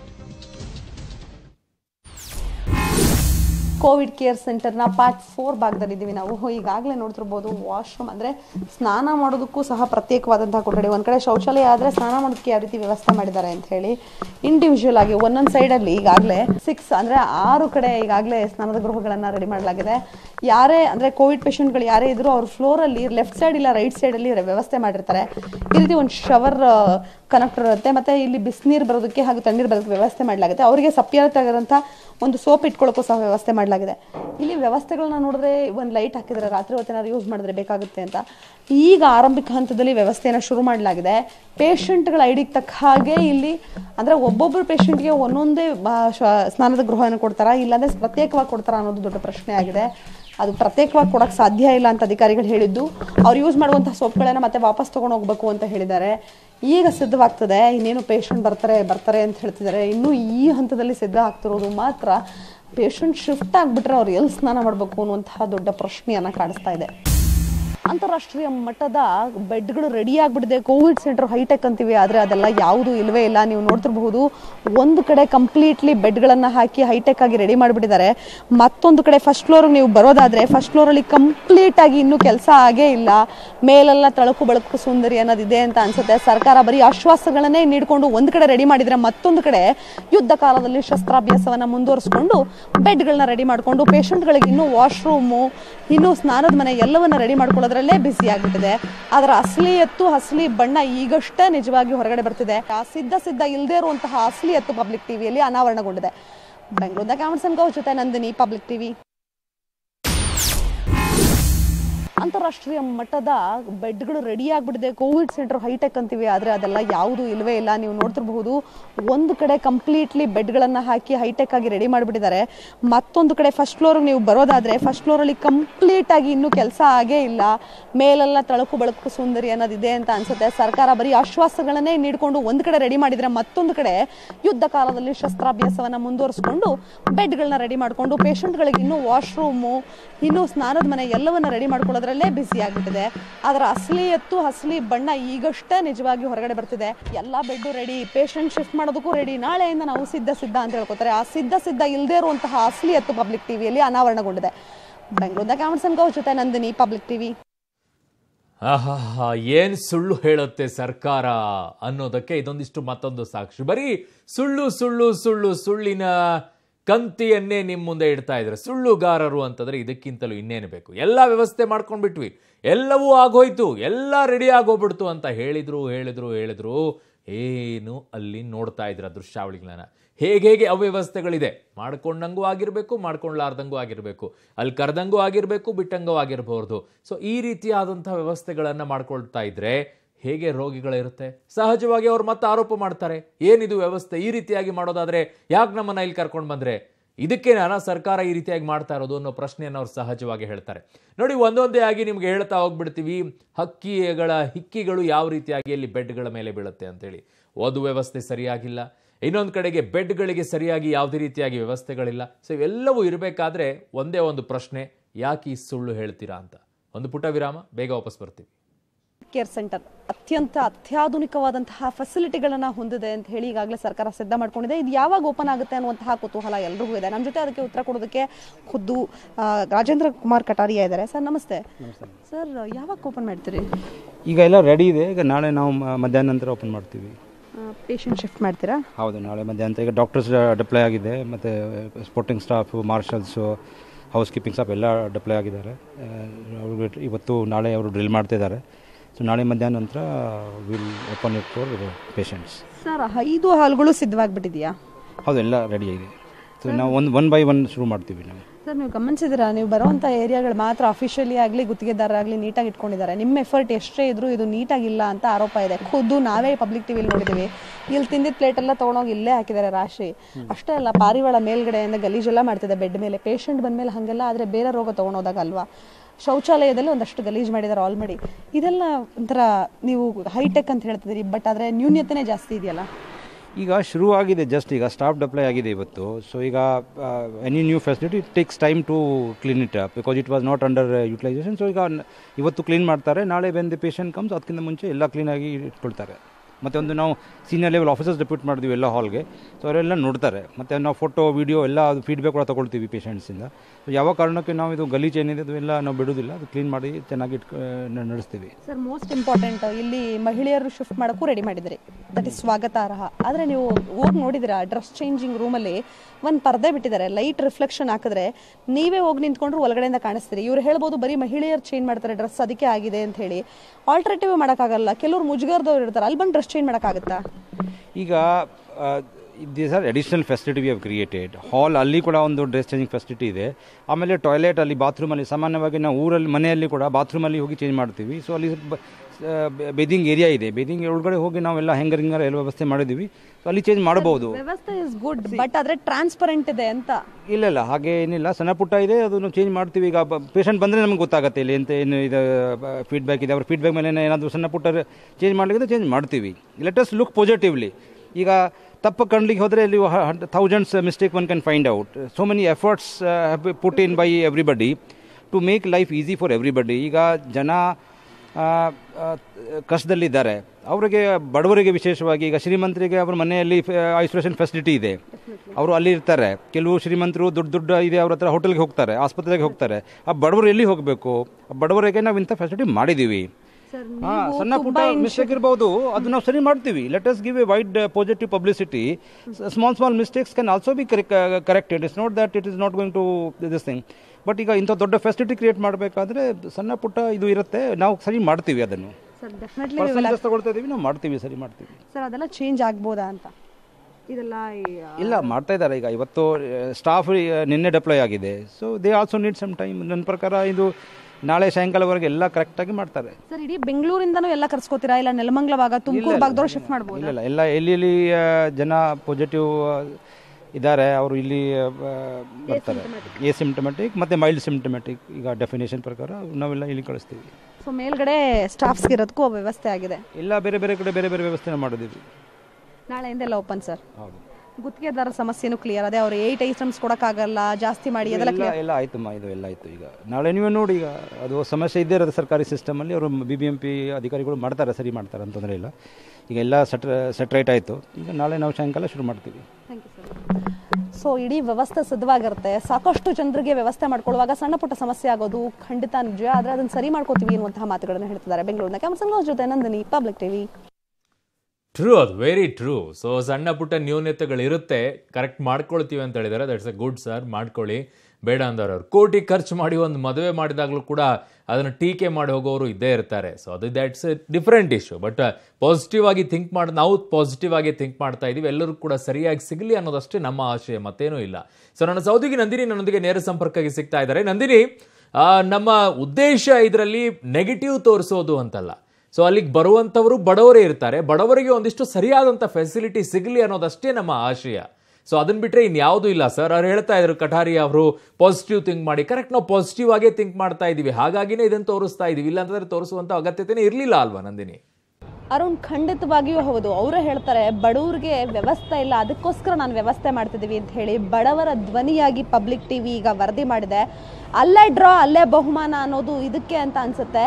Speaker 2: ಕೋವಿಡ್ ಕೇರ್ ಸೆಂಟರ್ನ ಪಾರ್ಟ್ ಫೋರ್ ಭಾಗದಲ್ಲಿದ್ದೀವಿ ನಾವು ಈಗಾಗಲೇ ನೋಡ್ತಿರ್ಬೋದು ವಾಶ್ರೂಮ್ ಅಂದರೆ ಸ್ನಾನ ಮಾಡೋದಕ್ಕೂ ಸಹ ಪ್ರತ್ಯೇಕವಾದಂತಹ ಕೊಠಡಿ ಒಂದು ಕಡೆ ಶೌಚಾಲಯ ಆದರೆ ಸ್ನಾನ ಮಾಡೋದಕ್ಕೆ ಯಾವ ರೀತಿ ವ್ಯವಸ್ಥೆ ಮಾಡಿದ್ದಾರೆ ಅಂತ ಹೇಳಿ ಇಂಡಿವಿಜುವಲ್ ಆಗಿ ಒಂದೊಂದು ಸೈಡಲ್ಲಿ ಈಗಾಗಲೇ ಸಿಕ್ಸ್ ಅಂದರೆ ಆರು ಕಡೆ ಈಗಾಗಲೇ ಸ್ನಾನದ ಗೃಹಗಳನ್ನು ರೆಡಿ ಮಾಡಲಾಗಿದೆ ಯಾರೇ ಅಂದರೆ ಕೋವಿಡ್ ಪೇಷಂಟ್ಗಳು ಯಾರೇ ಇದ್ರು ಅವ್ರ ಫ್ಲೋರಲ್ಲಿ ಲೆಫ್ಟ್ ಸೈಡ್ ಇಲ್ಲ ರೈಟ್ ಸೈಡಲ್ಲಿ ವ್ಯವಸ್ಥೆ ಮಾಡಿರ್ತಾರೆ ಈ ರೀತಿ ಒಂದು ಶವರ್ ಕನೆಕ್ಟರ್ ಇರುತ್ತೆ ಮತ್ತೆ ಇಲ್ಲಿ ಬಿಸಿನೀರು ಬರೋದಕ್ಕೆ ಹಾಗೂ ತಣ್ಣೀರು ಬರೋದಕ್ಕೆ ವ್ಯವಸ್ಥೆ ಮಾಡಲಾಗುತ್ತೆ ಅವರಿಗೆ ಸಪ್ಯಾರತಾಗಿರೋಂಥ ಒಂದು ಸೋಪ್ ಇಟ್ಕೊಳ್ಳೋಕ್ಕೂ ಸಹ ವ್ಯವಸ್ಥೆ ಮಾಡಲಾಗಿದೆ ಇಲ್ಲಿ ವ್ಯವಸ್ಥೆಗಳನ್ನ ನೋಡಿದ್ರೆ ಒಂದು ಲೈಟ್ ಹಾಕಿದ್ರೆ ರಾತ್ರಿ ಹೊತ್ತೇನಾದ್ರು ಯೂಸ್ ಮಾಡಿದ್ರೆ ಬೇಕಾಗುತ್ತೆ ಅಂತ ಈಗ ಆರಂಭಿಕ ಹಂತದಲ್ಲಿ ವ್ಯವಸ್ಥೆಯನ್ನು ಶುರು ಮಾಡಲಾಗಿದೆ ಪೇಷಂಟ್ಗಳ ಐಡಿಗೆ ತಕ್ಕ ಹಾಗೆ ಇಲ್ಲಿ ಅಂದರೆ ಒಬ್ಬೊಬ್ಬರು ಪೇಷಂಟ್ಗೆ ಒಂದೊಂದೇ ಆ, ಶ್ವ- ಸ್ನಾನದ ಗೃಹವನ್ನು ಕೊಡ್ತಾರಾ ಇಲ್ಲಾಂದ್ರೆ ಪ್ರತ್ಯೇಕವಾಗಿ ಕೊಡ್ತಾರಾ ಅನ್ನೋದು ದೊಡ್ಡ ಪ್ರಶ್ನೆ ಆಗಿದೆ ಅದು ಪ್ರತ್ಯೇಕವಾಗಿ ಕೊಡೋಕ್ಕೆ ಸಾಧ್ಯ ಇಲ್ಲ ಅಂತ ಅಧಿಕಾರಿಗಳು ಹೇಳಿದ್ದು ಅವ್ರು ಯೂಸ್ ಮಾಡುವಂತಹ ಸೋಪ್ಗಳನ್ನು ಮತ್ತೆ ವಾಪಸ್ ತೊಗೊಂಡು ಹೋಗ್ಬೇಕು ಅಂತ ಹೇಳಿದ್ದಾರೆ ಈಗ ಸಿದ್ಧವಾಗ್ತದೆ ಇನ್ನೇನು ಪೇಷಂಟ್ ಬರ್ತಾರೆ ಬರ್ತಾರೆ ಅಂತ ಹೇಳ್ತಿದ್ದಾರೆ ಇನ್ನೂ ಈ ಹಂತದಲ್ಲಿ ಸಿದ್ಧ ಆಗ್ತಿರೋದು ಮಾತ್ರ ಪೇಷಂಟ್ ಶಿಫ್ಟ್ ಆಗಿಬಿಟ್ರೆ ಅವ್ರು ಎಲ್ಲಿ ಸ್ನಾನ ಮಾಡಬೇಕು ಅನ್ನುವಂತಹ ದೊಡ್ಡ ಪ್ರಶ್ನೆಯನ್ನು ಕಾಡಿಸ್ತಾ ಇದೆ ಅಂತಾರಾಷ್ಟ್ರೀಯ ಮಟ್ಟದ ಬೆಡ್ಗಳು ರೆಡಿ ಆಗಿಬಿಟ್ಟಿದೆ ಕೋವಿಡ್ ಸೆಂಟರ್ ಹೈಟೆಕ್ ಅಂತೀವಿ ಆದರೆ ಅದೆಲ್ಲ ಯಾವುದೂ ಇಲ್ಲವೇ ಇಲ್ಲ ನೀವು ನೋಡ್ತಿರಬಹುದು ಒಂದು ಕಡೆ ಕಂಪ್ಲೀಟ್ಲಿ ಬೆಡ್ಗಳನ್ನು ಹಾಕಿ ಹೈಟೆಕ್ ಆಗಿ ರೆಡಿ ಮಾಡಿಬಿಟ್ಟಿದ್ದಾರೆ ಮತ್ತೊಂದು ಕಡೆ ಫಸ್ಟ್ ಫ್ಲೋರ್ ನೀವು ಬರೋದಾದ್ರೆ ಫಸ್ಟ್ ಫ್ಲೋರಲ್ಲಿ ಕಂಪ್ಲೀಟ್ ಆಗಿ ಇನ್ನೂ ಕೆಲಸ ಆಗೇ ಇಲ್ಲ ಮೇಲೆಲ್ಲ ತಳಕು ಬೆಳಕು ಸುಂದರಿ ಅನ್ನೋದಿದೆ ಅಂತ ಅನ್ಸುತ್ತೆ ಸರ್ಕಾರ ಬರೀ ಆಶ್ವಾಸಗಳನ್ನೇ ನೀಡಿಕೊಂಡು ಒಂದು ಕಡೆ ರೆಡಿ ಮಾಡಿದ್ರೆ ಮತ್ತೊಂದು ಕಡೆ ಯುದ್ಧ ಕಾಲದಲ್ಲಿ ಶಸ್ತ್ರಾಭ್ಯಾಸವನ್ನ ಮುಂದುವರಿಸಿಕೊಂಡು ಬೆಡ್ಗಳನ್ನ ರೆಡಿ ಮಾಡಿಕೊಂಡು ಪೇಷಂಟ್ಗಳಿಗೆ ಇನ್ನೂ ವಾಶ್ರೂಮು ಇನ್ನೂ ಸ್ನಾನದ ಮನೆ ಎಲ್ಲವನ್ನ ರೆಡಿ ಮಾಡ್ಕೊಳ್ಳೋದ್ರಲ್ಲೇ ಬ್ಯುಸಿ ಆಗ್ಬಿಟ್ಟಿದೆ ಅದರ ಅಸಲಿ ಎತ್ತು ಅಸಲಿ ಬಣ್ಣ ಈಗಷ್ಟೇ ನಿಜವಾಗಿ ಹೊರಗಡೆ ಬರ್ತಿದೆ ಆ ಸಿದ್ಧ ಸಿದ್ಧ ಇಲ್ಲದೆ ಇರುವಂತಹ ಅಸಲಿ ಎತ್ತು ಪಬ್ಲಿಕ್ ಟಿವಿಯಲ್ಲಿ ಅನಾವರಣಗೊಂಡಿದೆ ಬೆಂಗಳೂರಿನ ಕಾಮರ್ಸನ್ ಗೌ ಜೊತೆ ನಂದಿನಿ ಪಬ್ಲಿಕ್ ಟಿವಿ ಅಂತಾರಾಷ್ಟ್ರೀಯ ಮಟ್ಟದ ಬೆಡ್ಗಳು ರೆಡಿ ಆಗಿಬಿಟ್ಟಿದೆ ಕೋವಿಡ್ ಸೆಂಟರ್ ಹೈಟೆಕ್ ಅಂತೀವಿ ಆದರೆ ಅದೆಲ್ಲ ಯಾವುದೂ ಇಲ್ಲವೇ ಇಲ್ಲ ನೀವು ನೋಡ್ತಿರಬಹುದು ಒಂದು ಕಡೆ ಕಂಪ್ಲೀಟ್ಲಿ ಬೆಡ್ಗಳನ್ನು ಹಾಕಿ ಹೈಟೆಕ್ ಆಗಿ ರೆಡಿ ಮಾಡಿಬಿಟ್ಟಿದ್ದಾರೆ ಮತ್ತೊಂದು ಕಡೆ ಫಸ್ಟ್ ಫ್ಲೋರ್ ನೀವು ಬರೋದಾದ್ರೆ ಫಸ್ಟ್ ಫ್ಲೋರಲ್ಲಿ ಕಂಪ್ಲೀಟ್ ಆಗಿ ಇನ್ನೂ ಕೆಲಸ ಆಗೇ ಇಲ್ಲ ಮೇಲೆಲ್ಲ ತಳಕು ಬೆಳಕು ಸುಂದರಿ ಅನ್ನೋದಿದೆ ಅಂತ ಅನ್ಸುತ್ತೆ ಸರ್ಕಾರ ಬರೀ ಆಶ್ವಾಸಗಳನ್ನೇ ನೀಡಿಕೊಂಡು ಒಂದು ಕಡೆ ರೆಡಿ ಮಾಡಿದ್ರೆ ಮತ್ತೊಂದು ಕಡೆ ಯುದ್ಧ ಕಾಲದಲ್ಲಿ ಶಸ್ತ್ರಾಭ್ಯಾಸವನ್ನ ಮುಂದುವರಿಸಿಕೊಂಡು ಬೆಡ್ಗಳನ್ನ ರೆಡಿ ಮಾಡಿಕೊಂಡು ಪೇಷಂಟ್ಗಳಿಗೆ ಇನ್ನೂ ವಾಶ್ರೂಮು ಇನ್ನೂ ಸ್ನಾನದ ಮನೆ ಎಲ್ಲವನ್ನ ರೆಡಿ ಮಾಡ್ಕೊಳ್ಳೋದ್ರಲ್ಲೇ ಬ್ಯುಸಿ ಆಗ್ಬಿಟ್ಟಿದೆ ಅದರ ಅಸಲಿ ಎತ್ತು ಅಸಲಿ ಬಣ್ಣ ಈಗಷ್ಟೇ ನಿಜವಾಗಿ ಹೊರಗಡೆ ಬರ್ತಿದೆ ಎಲ್ಲ ಬೆಡ್ ರೆಡಿ ಪೇಷಂಟ್ ಶಿಫ್ಟ್ ಮಾಡೋದಕ್ಕೂ ರೆಡಿ ನಾಳೆಯಿಂದ ನಾವು ಸಿದ್ಧ ಸಿದ್ಧ ಅಂತ ಹೇಳ್ಕೊತಾರೆ ಆ ಸಿದ್ಧ ಸಿದ್ಧ ಇಲ್ಲದೆ ಇರುವಂತಹ ಅಸಲಿ ಎತ್ತು ಪಬ್ಲಿಕ್ ಟಿವಿಯಲ್ಲಿ ಅನಾವರಣಗೊಂಡಿದೆ ಬೆಂಗಳೂರಿನ ಕಾಮರ್ಸನ್ ಗೌ ಜೊತೆ ನಂದಿನಿ ಪಬ್ಲಿಕ್ ಟಿವಿ
Speaker 1: ಆಹಾ ಏನ್ ಸುಳ್ಳು ಹೇಳುತ್ತೆ ಸರ್ಕಾರ ಅನ್ನೋದಕ್ಕೆ ಇದೊಂದಿಷ್ಟು ಮತ್ತೊಂದು ಸಾಕ್ಷಿ ಬರೀ ಸುಳ್ಳು ಸುಳ್ಳು ಸುಳ್ಳು ಸುಳ್ಳಿನ ಕಂತಿಯನ್ನೇ ನಿಮ್ಮ ಮುಂದೆ ಇಡ್ತಾ ಇದ್ರೆ ಸುಳ್ಳುಗಾರರು ಅಂತಂದ್ರೆ ಇದಕ್ಕಿಂತಲೂ ಇನ್ನೇನು ಬೇಕು ಎಲ್ಲ ವ್ಯವಸ್ಥೆ ಮಾಡ್ಕೊಂಡ್ಬಿಟ್ವಿ ಎಲ್ಲವೂ ಆಗೋಯ್ತು ಎಲ್ಲ ರೆಡಿ ಆಗೋಗ್ಬಿಡ್ತು ಅಂತ ಹೇಳಿದ್ರು ಹೇಳಿದ್ರು ಹೇಳಿದ್ರು ಏನು ಅಲ್ಲಿ ನೋಡ್ತಾ ಇದ್ರ ದೃಶ್ಯಾವಳಿಗಳನ್ನ ಹೇಗೆ ಹೇಗೆ ಅವ್ಯವಸ್ಥೆಗಳಿದೆ ಮಾಡ್ಕೊಂಡಂಗೂ ಆಗಿರಬೇಕು ಮಾಡ್ಕೊಂಡ್ಲಾರ್ದಂಗೂ ಆಗಿರಬೇಕು ಅಲ್ಲಿ ಕರೆದಂಗೂ ಆಗಿರಬೇಕು ಬಿಟ್ಟಂಗೂ ಆಗಿರಬಹುದು ಸೊ ಈ ರೀತಿಯಾದಂಥ ವ್ಯವಸ್ಥೆಗಳನ್ನು ಮಾಡ್ಕೊಳ್ತಾ ಇದ್ರೆ ಹೇಗೆ ರೋಗಿಗಳಿರುತ್ತೆ ಸಹಜವಾಗಿ ಅವ್ರು ಮತ್ತೆ ಆರೋಪ ಮಾಡ್ತಾರೆ ಏನಿದು ವ್ಯವಸ್ಥೆ ಈ ರೀತಿಯಾಗಿ ಮಾಡೋದಾದ್ರೆ ಯಾಕೆ ನಮ್ಮನ್ನ ಇಲ್ಲಿ ಕರ್ಕೊಂಡು ಬಂದ್ರೆ ಇದಕ್ಕೆ ನಾನಾ ಸರ್ಕಾರ ಈ ರೀತಿಯಾಗಿ ಮಾಡ್ತಾ ಇರೋದು ಅನ್ನೋ ಪ್ರಶ್ನೆಯನ್ನು ಅವ್ರು ಸಹಜವಾಗಿ ಹೇಳ್ತಾರೆ ನೋಡಿ ಒಂದೊಂದೇ ಆಗಿ ನಿಮ್ಗೆ ಹೇಳ್ತಾ ಹೋಗ್ಬಿಡ್ತೀವಿ ಹಕ್ಕಿಗಳ ಹಿಕ್ಕಿಗಳು ಯಾವ ರೀತಿಯಾಗಿ ಅಲ್ಲಿ ಬೆಡ್ಗಳ ಮೇಲೆ ಬೀಳುತ್ತೆ ಅಂತೇಳಿ ಓದು ವ್ಯವಸ್ಥೆ ಸರಿಯಾಗಿಲ್ಲ ಇನ್ನೊಂದು ಕಡೆಗೆ ಬೆಡ್ಗಳಿಗೆ ಸರಿಯಾಗಿ ಯಾವುದೇ ರೀತಿಯಾಗಿ ವ್ಯವಸ್ಥೆಗಳಿಲ್ಲ ಸೊ ಇವೆಲ್ಲವೂ ಇರಬೇಕಾದ್ರೆ ಒಂದೇ ಒಂದು ಪ್ರಶ್ನೆ ಯಾಕೆ ಈ ಸುಳ್ಳು ಹೇಳ್ತೀರಾ ಅಂತ ಒಂದು ಪುಟ ವಿರಾಮ ಬೇಗ ವಾಪಸ್ ಬರ್ತೀವಿ
Speaker 2: ಕೇರ್ ಸೆಂಟರ್ ಅತ್ಯಂತ ಅತ್ಯಾಧುನಿಕವಾದಂತಹ ಫೆಸಿಲಿಟಿಗಳನ್ನ ಹೊಂದಿದೆ ಅಂತ ಹೇಳಿ ಈಗಾಗಲೇ ಸರ್ಕಾರ ಸಿದ್ಧ ಮಾಡ್ಕೊಂಡಿದೆ ಇದು ಯಾವಾಗ ಓಪನ್ ಆಗುತ್ತೆ ಅನ್ನುವಂತಹ ಕುತೂಹಲ ಎಲ್ರಿಗೂ ಇದೆ ನಮ್ಮ ಜೊತೆ ಅದಕ್ಕೆ ಉತ್ತರ ಕೊಡೋದಕ್ಕೆ ಖುದ್ದು ಆ, ರಾಜೇಂದ್ರ ಕುಮಾರ್ ಕಟಾರಿಯಾ ಇದ್ದಾರೆ ಸರ್ ನಮಸ್ತೆ ಸರ್ ಯಾವಾಗ ಓಪನ್ ಮಾಡ್ತೀರಿ
Speaker 3: ಈಗ ಎಲ್ಲ ರೆಡಿ ಇದೆ ಈಗ ನಾಳೆ ನಾವು ಮ- ಮಧ್ಯಾಹ್ನ ನಂತರ ಓಪನ್ ಮಾಡ್ತೀವಿ
Speaker 2: ಪೇಷಂಟ್ ಶಿಫ್ಟ್ ಮಾಡ್ತೀರಾ
Speaker 3: ಹೌದು ನಾಳೆ ಮಧ್ಯಾಹ್ನ ಈಗ ಡಾಕ್ಟರ್ಸ್ ಡಿಪ್ಲೈ ಆಗಿದೆ ಮತ್ತು supporting staff marshals house keeping staff ಎಲ್ಲ ಡಿಪ್ಲೈ ಆಗಿದ್ದಾರೆ ಆ, ಅವ್ರಿಗೆ ಇವತ್ತು ನಾಳೆ ಅವರು ಡ್ರಿಲ್ ಮಾಡ್ತಿದ್ದಾರೆ ಸೊ ನಾಳೆ ಮಧ್ಯಾಹ್ನ ನಂತರ will open it for patients
Speaker 2: sir ಐದು ಹಾಲ್ಗಳು ಸಿದ್ಧವಾಗಿಬಿಟ್ಟಿದೆಯಾ
Speaker 3: ಹೌದು ಎಲ್ಲ ರೆಡಿ ಆಗಿದೆ ಸೊ ನಾವು ಒಂದು ಒನ್ ಬೈ ಒನ್ ಶುರು ಮಾಡ್ತೀವಿ ನಾವು
Speaker 2: ಸರ್ ನೀವು ಗಮನಿಸಿದಿರಾ ನೀವು ಬರುವಂಥ ಏರಿಯಾಗಳು ಮಾತ್ರ ಅಫಿಷಿಯಲಿ ಆಗಲಿ ಗುತ್ತಿಗೆದಾರರಾಗಲಿ ನೀಟಾಗಿ ಇಟ್ಕೊಂಡಿದ್ದಾರೆ ನಿಮ್ಮ ಎಫರ್ಟ್ ಎಷ್ಟೇ ಇದ್ರೂ ಇದು ನೀಟಾಗಿಲ್ಲ ಅಂತ ಆರೋಪ ಇದೆ ಖುದ್ದು ನಾವೇ ಪಬ್ಲಿಕ್ ಟಿವಿಲಿ ನೋಡಿದ್ದೀವಿ ಇಲ್ಲಿ ತಿಂದಿದ್ದ ಪ್ಲೇಟ್ ಎಲ್ಲ ತೊಗೊಂಡೋಗಿ ಇಲ್ಲೇ ಹಾಕಿದ್ದಾರೆ ರಾಶಿ ಅಷ್ಟೇ ಅಲ್ಲ ಪಾರಿವಾಳ ಮೇಲ್ಗಡೆಯಿಂದ ಗಲೀಜೆಲ್ಲ ಮಾಡ್ತಿದೆ ಬೆಡ್ ಮೇಲೆ ಪೇಷಂಟ್ ಬಂದಮೇಲೆ ಹಾಗೆಲ್ಲ ಆದರೆ ಬೇರೆ ರೋಗ ತೊಗೊಂಡೋದಾಗ ಅಲ್ವಾ ಶೌಚಾಲಯದಲ್ಲಿ ಒಂದಷ್ಟು ಗಲೀಜು ಮಾಡಿದ್ದಾರೆ ಆಲ್ರೆಡಿ ಇದೆಲ್ಲ ಒಂಥರ ನೀವು ಹೈಟೆಕ್ ಅಂತ ಹೇಳ್ತಿದ್ದೀರಿ ಬಟ್ ಆದರೆ ನ್ಯೂನ್ಯತೆನೇ ಜಾಸ್ತಿ ಇದೆಯಲ್ಲ
Speaker 3: ಈಗ ಶುರು ಆಗಿದೆ ಜಸ್ಟ್ ಈಗ ಸ್ಟಾಫ್ ಡಿಪ್ಲೈ ಆಗಿದೆ ಇವತ್ತು ಸೊ ಈಗ any new facility it takes time to clean it up because it was not under utilisation so ಈಗ ನ- ಇವತ್ತು ಕ್ಲೀನ್ ಮಾಡ್ತಾರೆ ನಾಳೆ ಬಂದು ಪೇಷಂಟ್ ಕಮ್ಸ್ ಅದಕ್ಕಿಂತ ಮುಂಚೆ ಎಲ್ಲ ಕ್ಲೀನಾಗಿ ಇಟ್ಕೊಳ್ತಾರೆ ಮತ್ತು ಒಂದು ನಾವು ಸೀನಿಯರ್ ಲೆವೆಲ್ ಆಫೀಸರ್ಸ್ ಡೆಪ್ಯೂಟ್ ಮಾಡಿದ್ವಿ ಎಲ್ಲ ಹಾಲ್ಗೆ ಸೊ ಅವರೆಲ್ಲ ನೋಡ್ತಾರೆ ಮತ್ತು ನಾವು ಫೋಟೋ ವೀಡಿಯೋ ಎಲ್ಲ ಅದು ಫೀಡ್ಬ್ಯಾಕ್ ಕೂಡ ತೊಗೊಳ್ತೀವಿ ಪೇಷಂಟ್ಸಿಂದ ಸೊ ಯಾವ ಕಾರಣಕ್ಕೆ ನಾವು ಇದು ಗಲೀಜು ಏನಿದೆ ಅದು ಎಲ್ಲ ನಾವು ಬಿಡೋದಿಲ್ಲ ಅದು ಕ್ಲೀನ್ ಮಾಡಿ ಚೆನ್ನಾಗಿ ಇಟ್ಕೊ ನ- ನಡೆಸ್ತೀವಿ
Speaker 2: ಸರ್ ಮೋಸ್ಟ್ ಇಂಪಾರ್ಟೆಂಟ್ ಇಲ್ಲಿ ಮಹಿಳೆಯರು ಶಿಫ್ಟ್ ಮಾಡೋಕ್ಕೂ ರೆಡಿ ಮಾಡಿದ್ರಿ ದಟ್ ಇಸ್ ಸ್ವಾಗತಾರ್ಹ ಆದರೆ ನೀವು ಹೋಗಿ ನೋಡಿದಿರಾ ಡ್ರೆಸ್ ಚೇಂಜಿಂಗ್ ರೂಮಲ್ಲಿ ಒಂದು ಪರ್ದೆ ಬಿಟ್ಟಿದ್ದಾರೆ ಲೈಟ್ ರಿಫ್ಲೆಕ್ಷನ್ ಹಾಕಿದ್ರೆ ನೀವೇ ಹೋಗಿ ನಿಂತ್ಕೊಂಡ್ರು ಒಳಗಡೆಯಿಂದ ಕಾಣಿಸ್ತೀರಿ ಇವ್ರು ಹೇಳ್ಬೋದು ಬರೀ ಮಹಿಳೆಯರು ಚೇಂಜ್ ಮಾಡ್ತಾರೆ ಡ್ರೆಸ್ ಅದಕ್ಕೆ ಆಗಿದೆ ಅಂತ ಹೇಳಿ ಆಲ್ಟರ್ನೇಟಿವ್ ಮಾಡೋಕ್ಕಾಗಲ್ಲ ಕೆಲವರು ಮುಜುಗರದವ್ರು ಇರ್ತಾರೆ ಅಲ್ಲಿ ಬಂದು ಡ್ರೆಸ್ ಚೇಂಜ್ ಮಾಡೋಕ್ಕಾಗುತ್ತಾ
Speaker 3: ಈಗ these are additional facility we have created hall ಅಲ್ಲಿ ಕೂಡ ಒಂದು ಡ್ರೆಸ್ ಚೇಂಜಿಂಗ್ ಫೆಸಿಲಿಟಿ ಇದೆ ಆಮೇಲೆ ಟಾಯ್ಲೆಟ್ ಅಲ್ಲಿ ಬಾತ್ರೂಮಲ್ಲಿ ಸಾಮಾನ್ಯವಾಗಿ ನಾವು ಊರಲ್ಲಿ ಮನೆಯಲ್ಲಿ ಕೂಡ ಬಾತ್ರೂಮಲ್ಲಿ ಹೋಗಿ ಚೇಂಜ್ ಮಾಡ್ತೀವಿ ಸೊ ಅಲ್ಲಿ ಬೇದಿಂಗ್ ಏರಿಯಾ ಇದೆ ಬೇದಿಂಗ್ ಒಳಗಡೆ ಹೋಗಿ ನಾವೆಲ್ಲ ಹೆಂಗರ್ ಹಿಂಗರ್ ಎಲ್ಲ ವ್ಯವಸ್ಥೆ ಮಾಡಿದ್ದೀವಿ ಸೊ ಅಲ್ಲಿ ಚೇಂಜ್ ಮಾಡಬಹುದು
Speaker 2: ವ್ಯವಸ್ಥೆ ಇಸ್ ಗುಡ್ ಬಟ್ ಆದ್ರೆ ಟ್ರಾನ್ಸ್ಪರೆಂಟ್ ಇದೆ ಅಂತ
Speaker 3: ಇಲ್ಲ ಇಲ್ಲ ಹಾಗೆ ಏನಿಲ್ಲ ಸಣ್ಣ ಪುಟ್ಟ ಇದೆ ಅದನ್ನು ಚೇಂಜ್ ಮಾಡ್ತೀವಿ ಈಗ ಪೇಷಂಟ್ ಬಂದರೆ ನಮಗೆ ಗೊತ್ತಾಗುತ್ತೆ ಇಲ್ಲಿ ಎಂತ ಏನು ಇದು ಫೀಡ್ಬ್ಯಾಕ್ ಇದೆ ಅವ್ರ ಫೀಡ್ಬ್ಯಾಕ್ ಮೇಲೆ ಏನಾದರೂ ಸಣ್ಣ ಪುಟ್ಟ ಚೇಂಜ್ ಮಾಡಲಿಕ್ಕೆ ಚೇಂಜ್ ಮಾಡ್ತೀವಿ ಲೆಟ್ ಅಸ್ ಲುಕ್ ಪಾಸಿಟಿವ್ಲಿ ಈಗ ತಪ್ಪು ಕಂಡ್ಲಿಕ್ಕೆ ಹೋದರೆ ಇಲ್ಲಿ thousands mistake one can find out so many efforts put in by everybody to make life easy for everybody ಈಗ ಜನ ಆ, ಆ, ಕಷ್ಟದಲ್ಲಿದ್ದಾರೆ ಅವರಿಗೆ ಬಡವರಿಗೆ ವಿಶೇಷವಾಗಿ ಈಗ ಶ್ರೀಮಂತರಿಗೆ ಅವ್ರ ಮನೆಯಲ್ಲಿ ಐಸೋಲೇಷನ್ ಫೆಸಿಲಿಟಿ ಇದೆ ಅವರು ಅಲ್ಲಿ ಇರ್ತಾರೆ ಕೆಲವು ಶ್ರೀಮಂತರು ದೊಡ್ಡ ದೊಡ್ಡ ಇದೆ ಅವ್ರ ಹತ್ರ ಹೋಟೆಲ್ಗೆ ಹೋಗ್ತಾರೆ ಆಸ್ಪತ್ರೆಗೆ ಹೋಗ್ತಾರೆ ಆ ಬಡವರು ಎಲ್ಲಿ ಹೋಗಬೇಕು ಆ ಬಡವರಿಗೆ ನಾವು ಇಂಥ ಫೆಸಿಲಿಟಿ ಮಾಡಿದ್ದೀವಿ ಹಾ ಸಣ್ಣ ಪುಟ್ಟ ಮಿಸ್ಟೇಕ್ ಇರ್ಬೋದು ಅದು ನಾವು ಸರಿ ಮಾಡ್ತೀವಿ let us give a wide positive publicity small small mistakes can also be corrected it's not that it is not going to this thing but ಈಗ ಇಂಥ ದೊಡ್ಡ ಫೆಸಿಲಿಟಿ ಕ್ರಿಯೇಟ್ ಮಾಡಬೇಕಾದ್ರೆ ಸಣ್ಣ ಪುಟ್ಟ ಇದು ಇರುತ್ತೆ ನಾವು ಸರಿ ಮಾಡ್ತೀವಿ ಅದನ್ನು
Speaker 2: ಸರ್ ಡೆಫಿನೆಟ್ಲಿ
Speaker 3: ಪರ್ಸೆಂಟೇಜ್ ತಗೊಳ್ತಾ ಇದೀವಿ ನಾವು ಮಾಡ್ತೀವಿ ಸರಿ ಮಾಡ್ತೀವಿ
Speaker 2: ಸರ್ ಅದೆಲ್ಲ ಚೇಂಜ್ ಆಗ್ಬೋದಾ ಅಂತ ಇದೆಲ್ಲ ಈ-
Speaker 3: ಇಲ್ಲ ಮಾಡ್ತಾ ಇದ್ದಾರೆ ಈಗ ಇವತ್ತು ಸ್ಟಾಫ್ ನಿನ್ನೆ ಡೆಪ್ಲಾಯ್ ಆಗಿದೆ so they also need some time ನನ್ನ ಪ್ರಕಾರ ಇದು ನಾಳೆ ಸಾಯಂಕಾಲವರೆಗೆ ಎಲ್ಲ ಕರೆಕ್ಟಾಗಿ ಮಾಡ್ತಾರೆ
Speaker 2: ಸರ್ ಇಡೀ ಬೆಂಗಳೂರಿಂದನೂ ಎಲ್ಲ ಕರ್ಸ್ಕೋತೀರಾ ಇಲ್ಲ ನೆಲಮಂಗಲ ಭಾಗ ತುಮಕೂರು ಭಾಗದವ್ರು ಶಿಫ್ಟ್ ಮಾಡ್ಬೋದು
Speaker 3: ಇಲ್ಲ ಇಲ್ಲ ಎಲ್ಲ ಎಲ್ಲಿ ಎಲ್ಲಿ ಆ, ಜನ ಪಾಸಿಟಿವ್ ಇದ್ದಾರೆ ಅವರು ಇಲ್ಲಿ ಆ, ಬರ್ತಾರೆ ಎ ಸಿಮ್ಟಮೆಟಿಕ್ ಮತ್ತು ಮೈಲ್ಡ್ ಸಿಮ್ಟಮೆಟಿಕ್ ಈಗ ಡೆಫಿನೇಷನ್ ಪ್ರಕಾರ ನಾವೆಲ್ಲ ಇಲ್ಲಿ ಕಳಿಸ್ತೀವಿ
Speaker 2: ಸೊ ಮೇಲ್ಗಡೆ ಸ್ಟಾಫ್ಸ್ಗೆ ಇರೋದಕ್ಕೂ ವ್ಯವಸ್ಥೆ ಆಗಿದೆ
Speaker 3: ಎಲ್ಲ ಬೇರೆ ಬೇರೆ ಕಡೆ ಬೇರೆ ಬೇರೆ ವ್ಯವಸ್ಥೆ ಮಾಡಿದ್ದೀವಿ
Speaker 2: ನಾಳೆಯಿಂದ ಎಲ್ಲ ಓಪನ್ ಸರ್
Speaker 3: ಹೌದು
Speaker 2: ಗುತ್ತಿಗೆದಾರ ಸಮಸ್ಯೆನೂ ಕ್ಲಿಯರ್ ಅದೇ ಅವ್ರು ಏಯ್ಟ್ ಐಟಮ್ಸ್ ಕೊಡೋಕ್ಕಾಗಲ್ಲ ಜಾಸ್ತಿ ಮಾಡಿ ಅದೆಲ್ಲ
Speaker 3: ಎಲ್ಲ ಎಲ್ಲ ಆಯ್ತಮ್ಮ ಇದು ಎಲ್ಲ ಆಯ್ತು ಈಗ ನಾಳೆ ನೀವೇ ನೋಡಿ ಈಗ ಅದು ಸಮಸ್ಯೆ ಇದ್ದೇ ಇರೋದು ಸರ್ಕಾರಿ ಸಿಸ್ಟಮಲ್ಲಿ ಅವರು ಬಿ ಬಿ ಎಂ ಪಿ ಅಧಿಕಾರಿಗಳು ಮಾಡ್ತಾರೆ ಸರಿ ಮಾಡ್ತಾರೆ ಅಂತಂದರೆ ಇಲ್ಲ ಈಗ ಎಲ್ಲ ಸೆಟ್ ಸೆಟ್ರೈಟ್ ಆಯಿತು ಈಗ ನಾಳೆ ನಾವು ಸಾಯಂಕಾಲ ಶುರು ಮಾಡ್ತೀವಿ
Speaker 2: ಥ್ಯಾಂಕ್ ಯು ಸರ್ ಸೊ ಇಡೀ ವ್ಯವಸ್ಥೆ ಸಿದ್ಧವಾಗಿರುತ್ತೆ ಸಾಕಷ್ಟು ಜನರಿಗೆ ವ್ಯವಸ್ಥೆ ಮಾಡ್ಕೊಳ್ಳುವಾಗ ಸಣ್ಣ ಪುಟ್ಟ ಸಮಸ್ಯೆ ಆಗೋದು ಖಂಡಿತ ನಿಜ ಆದರೆ ಅದನ್ನು ಸರಿ ಮಾಡ್ಕೋತೀವಿ ಎನ್ನುವಂತಹ ಮಾತುಗಳನ್ನು ಹೇಳ್ತಿದ್ದಾರೆ ಬೆಂಗಳೂರಿನ ಕ್ಯಾಮಸನ್ ಜೊತೆ ನಂದಿನಿ ಪಬ್ಲಿಕ್ ಟಿವಿ
Speaker 1: ಟ್ರೂ ಅದು ವೆರಿ ಟ್ರೂ ಸೊ ಸಣ್ಣ ಪುಟ್ಟ ನ್ಯೂನತೆಗಳಿರುತ್ತೆ ಕರೆಕ್ಟ್ ಮಾಡ್ಕೊಳ್ತೀವಿ ಅಂತ ಹೇಳಿದ್ದಾರೆ ದಟ್ಸ್ ಅ ಗುಡ್ ಸರ್ ಮಾಡ್ಕೊಳ್ಳಿ ಬೇಡ ಅಂದವ್ರು ಅವ್ರು ಕೋಟಿ ಖರ್ಚು ಮಾಡಿ ಒಂದು ಮದುವೆ ಮಾಡಿದಾಗಲೂ ಕೂಡ ಅದನ್ನು ಟೀಕೆ ಮಾಡಿ ಹೋಗೋರು ಇದ್ದೇ ಇರ್ತಾರೆ ಸೊ ಅದು that's a different issue but positive ಆಗಿ ಥಿಂಕ್ ಮಾಡಿ ನಾವು ಪಾಸಿಟಿವ್ ಆಗಿ ಥಿಂಕ್ ಮಾಡ್ತಾ ಇದೀವಿ ಎಲ್ಲರೂ ಕೂಡ ಸರಿಯಾಗಿ ಸಿಗಲಿ ಅನ್ನೋದಷ್ಟೇ ನಮ್ಮ ಆಶಯ ಮತ್ತೇನೂ ಇಲ್ಲ ಸೊ ನನ್ನ ಸೌದಿಗೆ ನಂದಿನಿ ನನ್ನೊಂದಿಗೆ ನೇರ ಸಂಪರ್ಕಕ್ಕೆ ಸಿಗ್ತಾ ಇದ್ದಾರೆ ನಂದಿನಿ ಆ, ನಮ್ಮ ಉದ್ದೇಶ ಇದರಲ್ಲಿ ನೆಗೆಟಿವ್ ತೋರಿಸೋದು ಅಂತಲ್ಲ ಸೊ ಅಲ್ಲಿಗೆ ಬರುವಂಥವರು ಬಡವರೇ ಇರ್ತಾರೆ ಬಡವರಿಗೆ ಒಂದಿಷ್ಟು ಸರಿಯಾದಂಥ ಫೆಸಿಲಿಟಿ ಸಿಗಲಿ ಅನ್ನೋದಷ್ಟೇ ನಮ್ಮ ಆಶಯ ಸೊ ಅದನ್ನ ಬಿಟ್ರೆ ಇನ್ಯಾವುದೂ ಇಲ್ಲ ಸರ್ ಅವ್ರು ಹೇಳ್ತಾ ಇದ್ರು ಕಠಾರಿ ಅವರು ಪಾಸಿಟಿವ್ ಥಿಂಕ್ ಮಾಡಿ ಕರೆಕ್ಟ್ ನಾವು ಪಾಸಿಟಿವ್ ಆಗೇ ಥಿಂಕ್ ಮಾಡ್ತಾ ಇದೀವಿ ಹಾಗಾಗಿನೇ ಇದನ್ನು ತೋರಿಸ್ತಾ ಇದೀವಿ ಇಲ್ಲ ಅಂತಂದ್ರೆ ತೋರಿಸುವಂತ ಅಗತ್ಯತೆನೇ ಇರಲಿಲ್ಲ ಅಲ್ವಾ ನಂದಿನಿ
Speaker 2: ಅರುಣ್ ಖಂಡಿತವಾಗಿಯೂ ಹೌದು ಅವರೇ ಹೇಳ್ತಾರೆ ಬಡವರಿಗೆ ವ್ಯವಸ್ಥೆ ಇಲ್ಲ ಅದಕ್ಕೋಸ್ಕರ ನಾನು ವ್ಯವಸ್ಥೆ ಮಾಡ್ತಿದ್ದೀವಿ ಅಂತ ಹೇಳಿ ಬಡವರ ಧ್ವನಿಯಾಗಿ ಪಬ್ಲಿಕ್ ಟಿವಿ ಈಗ ವರದಿ ಮಾಡಿದೆ ಅಲ್ಲೇ ಡ್ರಾ ಅಲ್ಲೇ ಬಹುಮಾನ ಅನ್ನೋದು ಇದಕ್ಕೆ ಅಂತ ಅನ್ಸುತ್ತೆ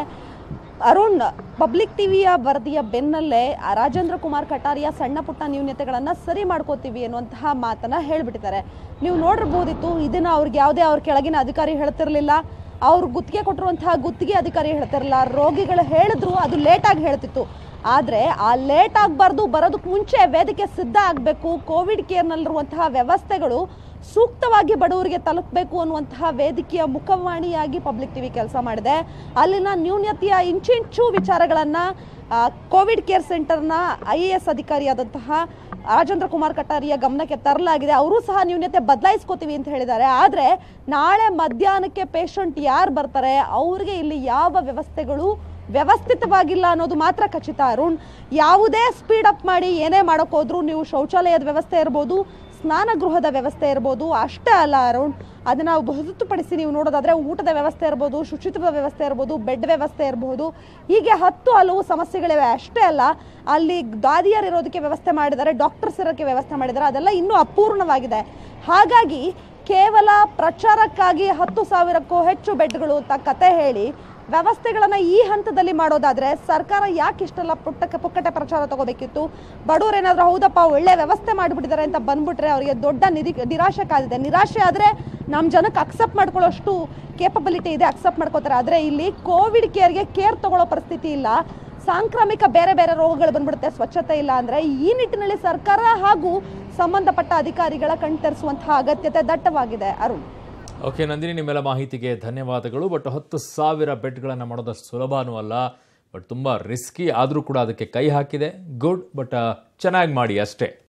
Speaker 2: ಅರುಣ್ ಪಬ್ಲಿಕ್ ಟಿವಿಯ ವರದಿಯ ಬೆನ್ನಲ್ಲೇ ಆ ರಾಜೇಂದ್ರ ಕುಮಾರ್ ಕಟಾರಿಯ ಸಣ್ಣ ಪುಟ್ಟ ನ್ಯೂನ್ಯತೆಗಳನ್ನ ಸರಿ ಮಾಡ್ಕೋತೀವಿ ಅನ್ನುವಂತಹ ಮಾತನ್ನ ಹೇಳ್ಬಿಟ್ಟಿದ್ದಾರೆ ನೀವು ನೋಡಿರ್ಬೋದಿತ್ತು ಇದನ್ನ ಅವ್ರಿಗೆ ಯಾವುದೇ ಅವ್ರ ಕೆಳಗಿನ ಅಧಿಕಾರಿ ಹೇಳ್ತಿರ್ಲಿಲ್ಲ ಅವ್ರು ಗುತ್ತಿಗೆ ಕೊಟ್ಟಿರುವಂತಹ ಗುತ್ತಿಗೆ ಅಧಿಕಾರಿ ಹೇಳ್ತಿರಲ್ಲ ರೋಗಿಗಳು ಹೇಳಿದ್ರು ಅದು ಲೇಟಾಗಿ ಹೇಳ್ತಿತ್ತು ಆದ್ರೆ ಆ ಲೇಟ್ ಆಗಬಾರ್ದು ಬರೋದಕ್ಕೆ ಮುಂಚೆ ವೇದಿಕೆ ಸಿದ್ಧ ಆಗಬೇಕು ಕೋವಿಡ್ ಕೇರ್ನಲ್ಲಿರುವಂತಹ ವ್ಯವಸ್ಥೆಗಳು ಸೂಕ್ತವಾಗಿ ಬಡವರಿಗೆ ತಲುಪಬೇಕು ಅನ್ನುವಂತಹ ವೇದಿಕೆಯ ಮುಖವಾಣಿಯಾಗಿ ಪಬ್ಲಿಕ್ ಟಿವಿ ಕೆಲಸ ಮಾಡಿದೆ ಅಲ್ಲಿನ ನ್ಯೂನ್ಯತೆಯ ಇಂಚಿಂಚು ವಿಚಾರಗಳನ್ನ ಆ, ಕೋವಿಡ್ ಕೇರ್ ಸೆಂಟರ್ನ ಐ ಎ ಎಸ್ ಅಧಿಕಾರಿಯಾದಂತಹ ರಾಜೇಂದ್ರ ಕುಮಾರ್ ಕಟಾರಿಯ ಗಮನಕ್ಕೆ ತರಲಾಗಿದೆ ಅವರು ಸಹ ನ್ಯೂನ್ಯತೆ ಬದಲಾಯಿಸ್ಕೋತೀವಿ ಅಂತ ಹೇಳಿದ್ದಾರೆ ಆದರೆ ನಾಳೆ ಮಧ್ಯಾಹ್ನಕ್ಕೆ ಪೇಷಂಟ್ ಯಾರು ಬರ್ತಾರೆ ಅವ್ರಿಗೆ ಇಲ್ಲಿ ಯಾವ ವ್ಯವಸ್ಥೆಗಳು ವ್ಯವಸ್ಥಿತವಾಗಿಲ್ಲ ಅನ್ನೋದು ಮಾತ್ರ ಖಚಿತ ಅರುಣ್ ಯಾವುದೇ ಸ್ಪೀಡ್ ಅಪ್ ಮಾಡಿ ಏನೇ ಮಾಡೋಕೆ ಹೋದ್ರು ನೀವು ಶೌಚಾಲಯದ ವ್ಯವಸ್ಥೆ ಇರ್ಬೋದು ಸ್ನಾನಗೃಹದ ವ್ಯವಸ್ಥೆ ಇರ್ಬೋದು ಅಷ್ಟೇ ಅಲ್ಲ ಅರುಣ್ ಅದನ್ನ ಹೊರತುಪಡಿಸಿ ನೀವು ನೋಡೋದಾದ್ರೆ ಊಟದ ವ್ಯವಸ್ಥೆ ಇರ್ಬೋದು ಶುಚಿತ್ವದ ವ್ಯವಸ್ಥೆ ಇರ್ಬೋದು ಬೆಡ್ ವ್ಯವಸ್ಥೆ ಇರಬಹುದು ಹೀಗೆ ಹತ್ತು ಹಲವು ಸಮಸ್ಯೆಗಳಿವೆ ಅಷ್ಟೇ ಅಲ್ಲ ಅಲ್ಲಿ ದಾದಿಯರು ಇರೋದಕ್ಕೆ ವ್ಯವಸ್ಥೆ ಮಾಡಿದ್ದಾರೆ ಡಾಕ್ಟರ್ಸ್ ಇರೋಕ್ಕೆ ವ್ಯವಸ್ಥೆ ಮಾಡಿದ್ದಾರೆ ಅದೆಲ್ಲ ಇನ್ನೂ ಅಪೂರ್ಣವಾಗಿದೆ ಹಾಗಾಗಿ ಕೇವಲ ಪ್ರಚಾರಕ್ಕಾಗಿ ಹತ್ತು ಸಾವಿರಕ್ಕೂ ಹೆಚ್ಚು ಬೆಡ್ಗಳು ಅಂತ ಕತೆ ಹೇಳಿ ವ್ಯವಸ್ಥೆಗಳನ್ನ ಈ ಹಂತದಲ್ಲಿ ಮಾಡೋದಾದ್ರೆ ಸರ್ಕಾರ ಯಾಕೆ ಇಷ್ಟೆಲ್ಲ ಪುಟ್ಟಕ್ಕೆ ಪುಕ್ಕಟೆ ಪ್ರಚಾರ ತಗೋಬೇಕಿತ್ತು ಬಡವರು ಏನಾದ್ರೂ ಹೌದಪ್ಪ ಒಳ್ಳೆ ವ್ಯವಸ್ಥೆ ಮಾಡಿಬಿಟ್ಟಿದ್ದಾರೆ ಅಂತ ಬಂದ್ಬಿಟ್ರೆ ಅವರಿಗೆ ದೊಡ್ಡ ನಿರಿ ನಿರಾಶೆ ಕಾದಿದೆ ನಿರಾಶೆ ಆದ್ರೆ ನಮ್ಮ ಜನಕ್ಕೆ ಅಕ್ಸೆಪ್ಟ್ ಮಾಡ್ಕೊಳ್ಳೋಷ್ಟು ಕೇಪಬಿಲಿಟಿ ಇದೆ ಅಕ್ಸೆಪ್ಟ್ ಮಾಡ್ಕೋತಾರೆ ಆದ್ರೆ ಇಲ್ಲಿ ಕೋವಿಡ್ ಕೇರ್ಗೆ ಕೇರ್ ತಗೊಳ್ಳೋ ಪರಿಸ್ಥಿತಿ ಇಲ್ಲ ಸಾಂಕ್ರಾಮಿಕ ಬೇರೆ ಬೇರೆ ರೋಗಗಳು ಬಂದ್ಬಿಡುತ್ತೆ ಸ್ವಚ್ಛತೆ ಇಲ್ಲ ಅಂದ್ರೆ ಈ ನಿಟ್ಟಿನಲ್ಲಿ ಸರ್ಕಾರ ಹಾಗೂ ಸಂಬಂಧಪಟ್ಟ ಅಧಿಕಾರಿಗಳ ಕಣ್ತರಿಸುವಂತಹ ಅಗತ್ಯತೆ ದಟ್ಟವಾಗಿದೆ ಅರುಣ್
Speaker 1: ಓಕೆ ನಂದಿನಿ ನಿಮ್ಮೆಲ್ಲ ಮಾಹಿತಿಗೆ ಧನ್ಯವಾದಗಳು ಬಟ್ ಹತ್ತು ಸಾವಿರ ಬೆಡ್ಗಳನ್ನು ಮಾಡೋದಷ್ಟು ಸುಲಭನೂ ಅಲ್ಲ ಬಟ್ ತುಂಬ ರಿಸ್ಕಿ ಆದರೂ ಕೂಡ ಅದಕ್ಕೆ ಕೈ ಹಾಕಿದೆ ಗುಡ್ ಬಟ್ ಚೆನ್ನಾಗಿ ಮಾಡಿ ಅಷ್ಟೇ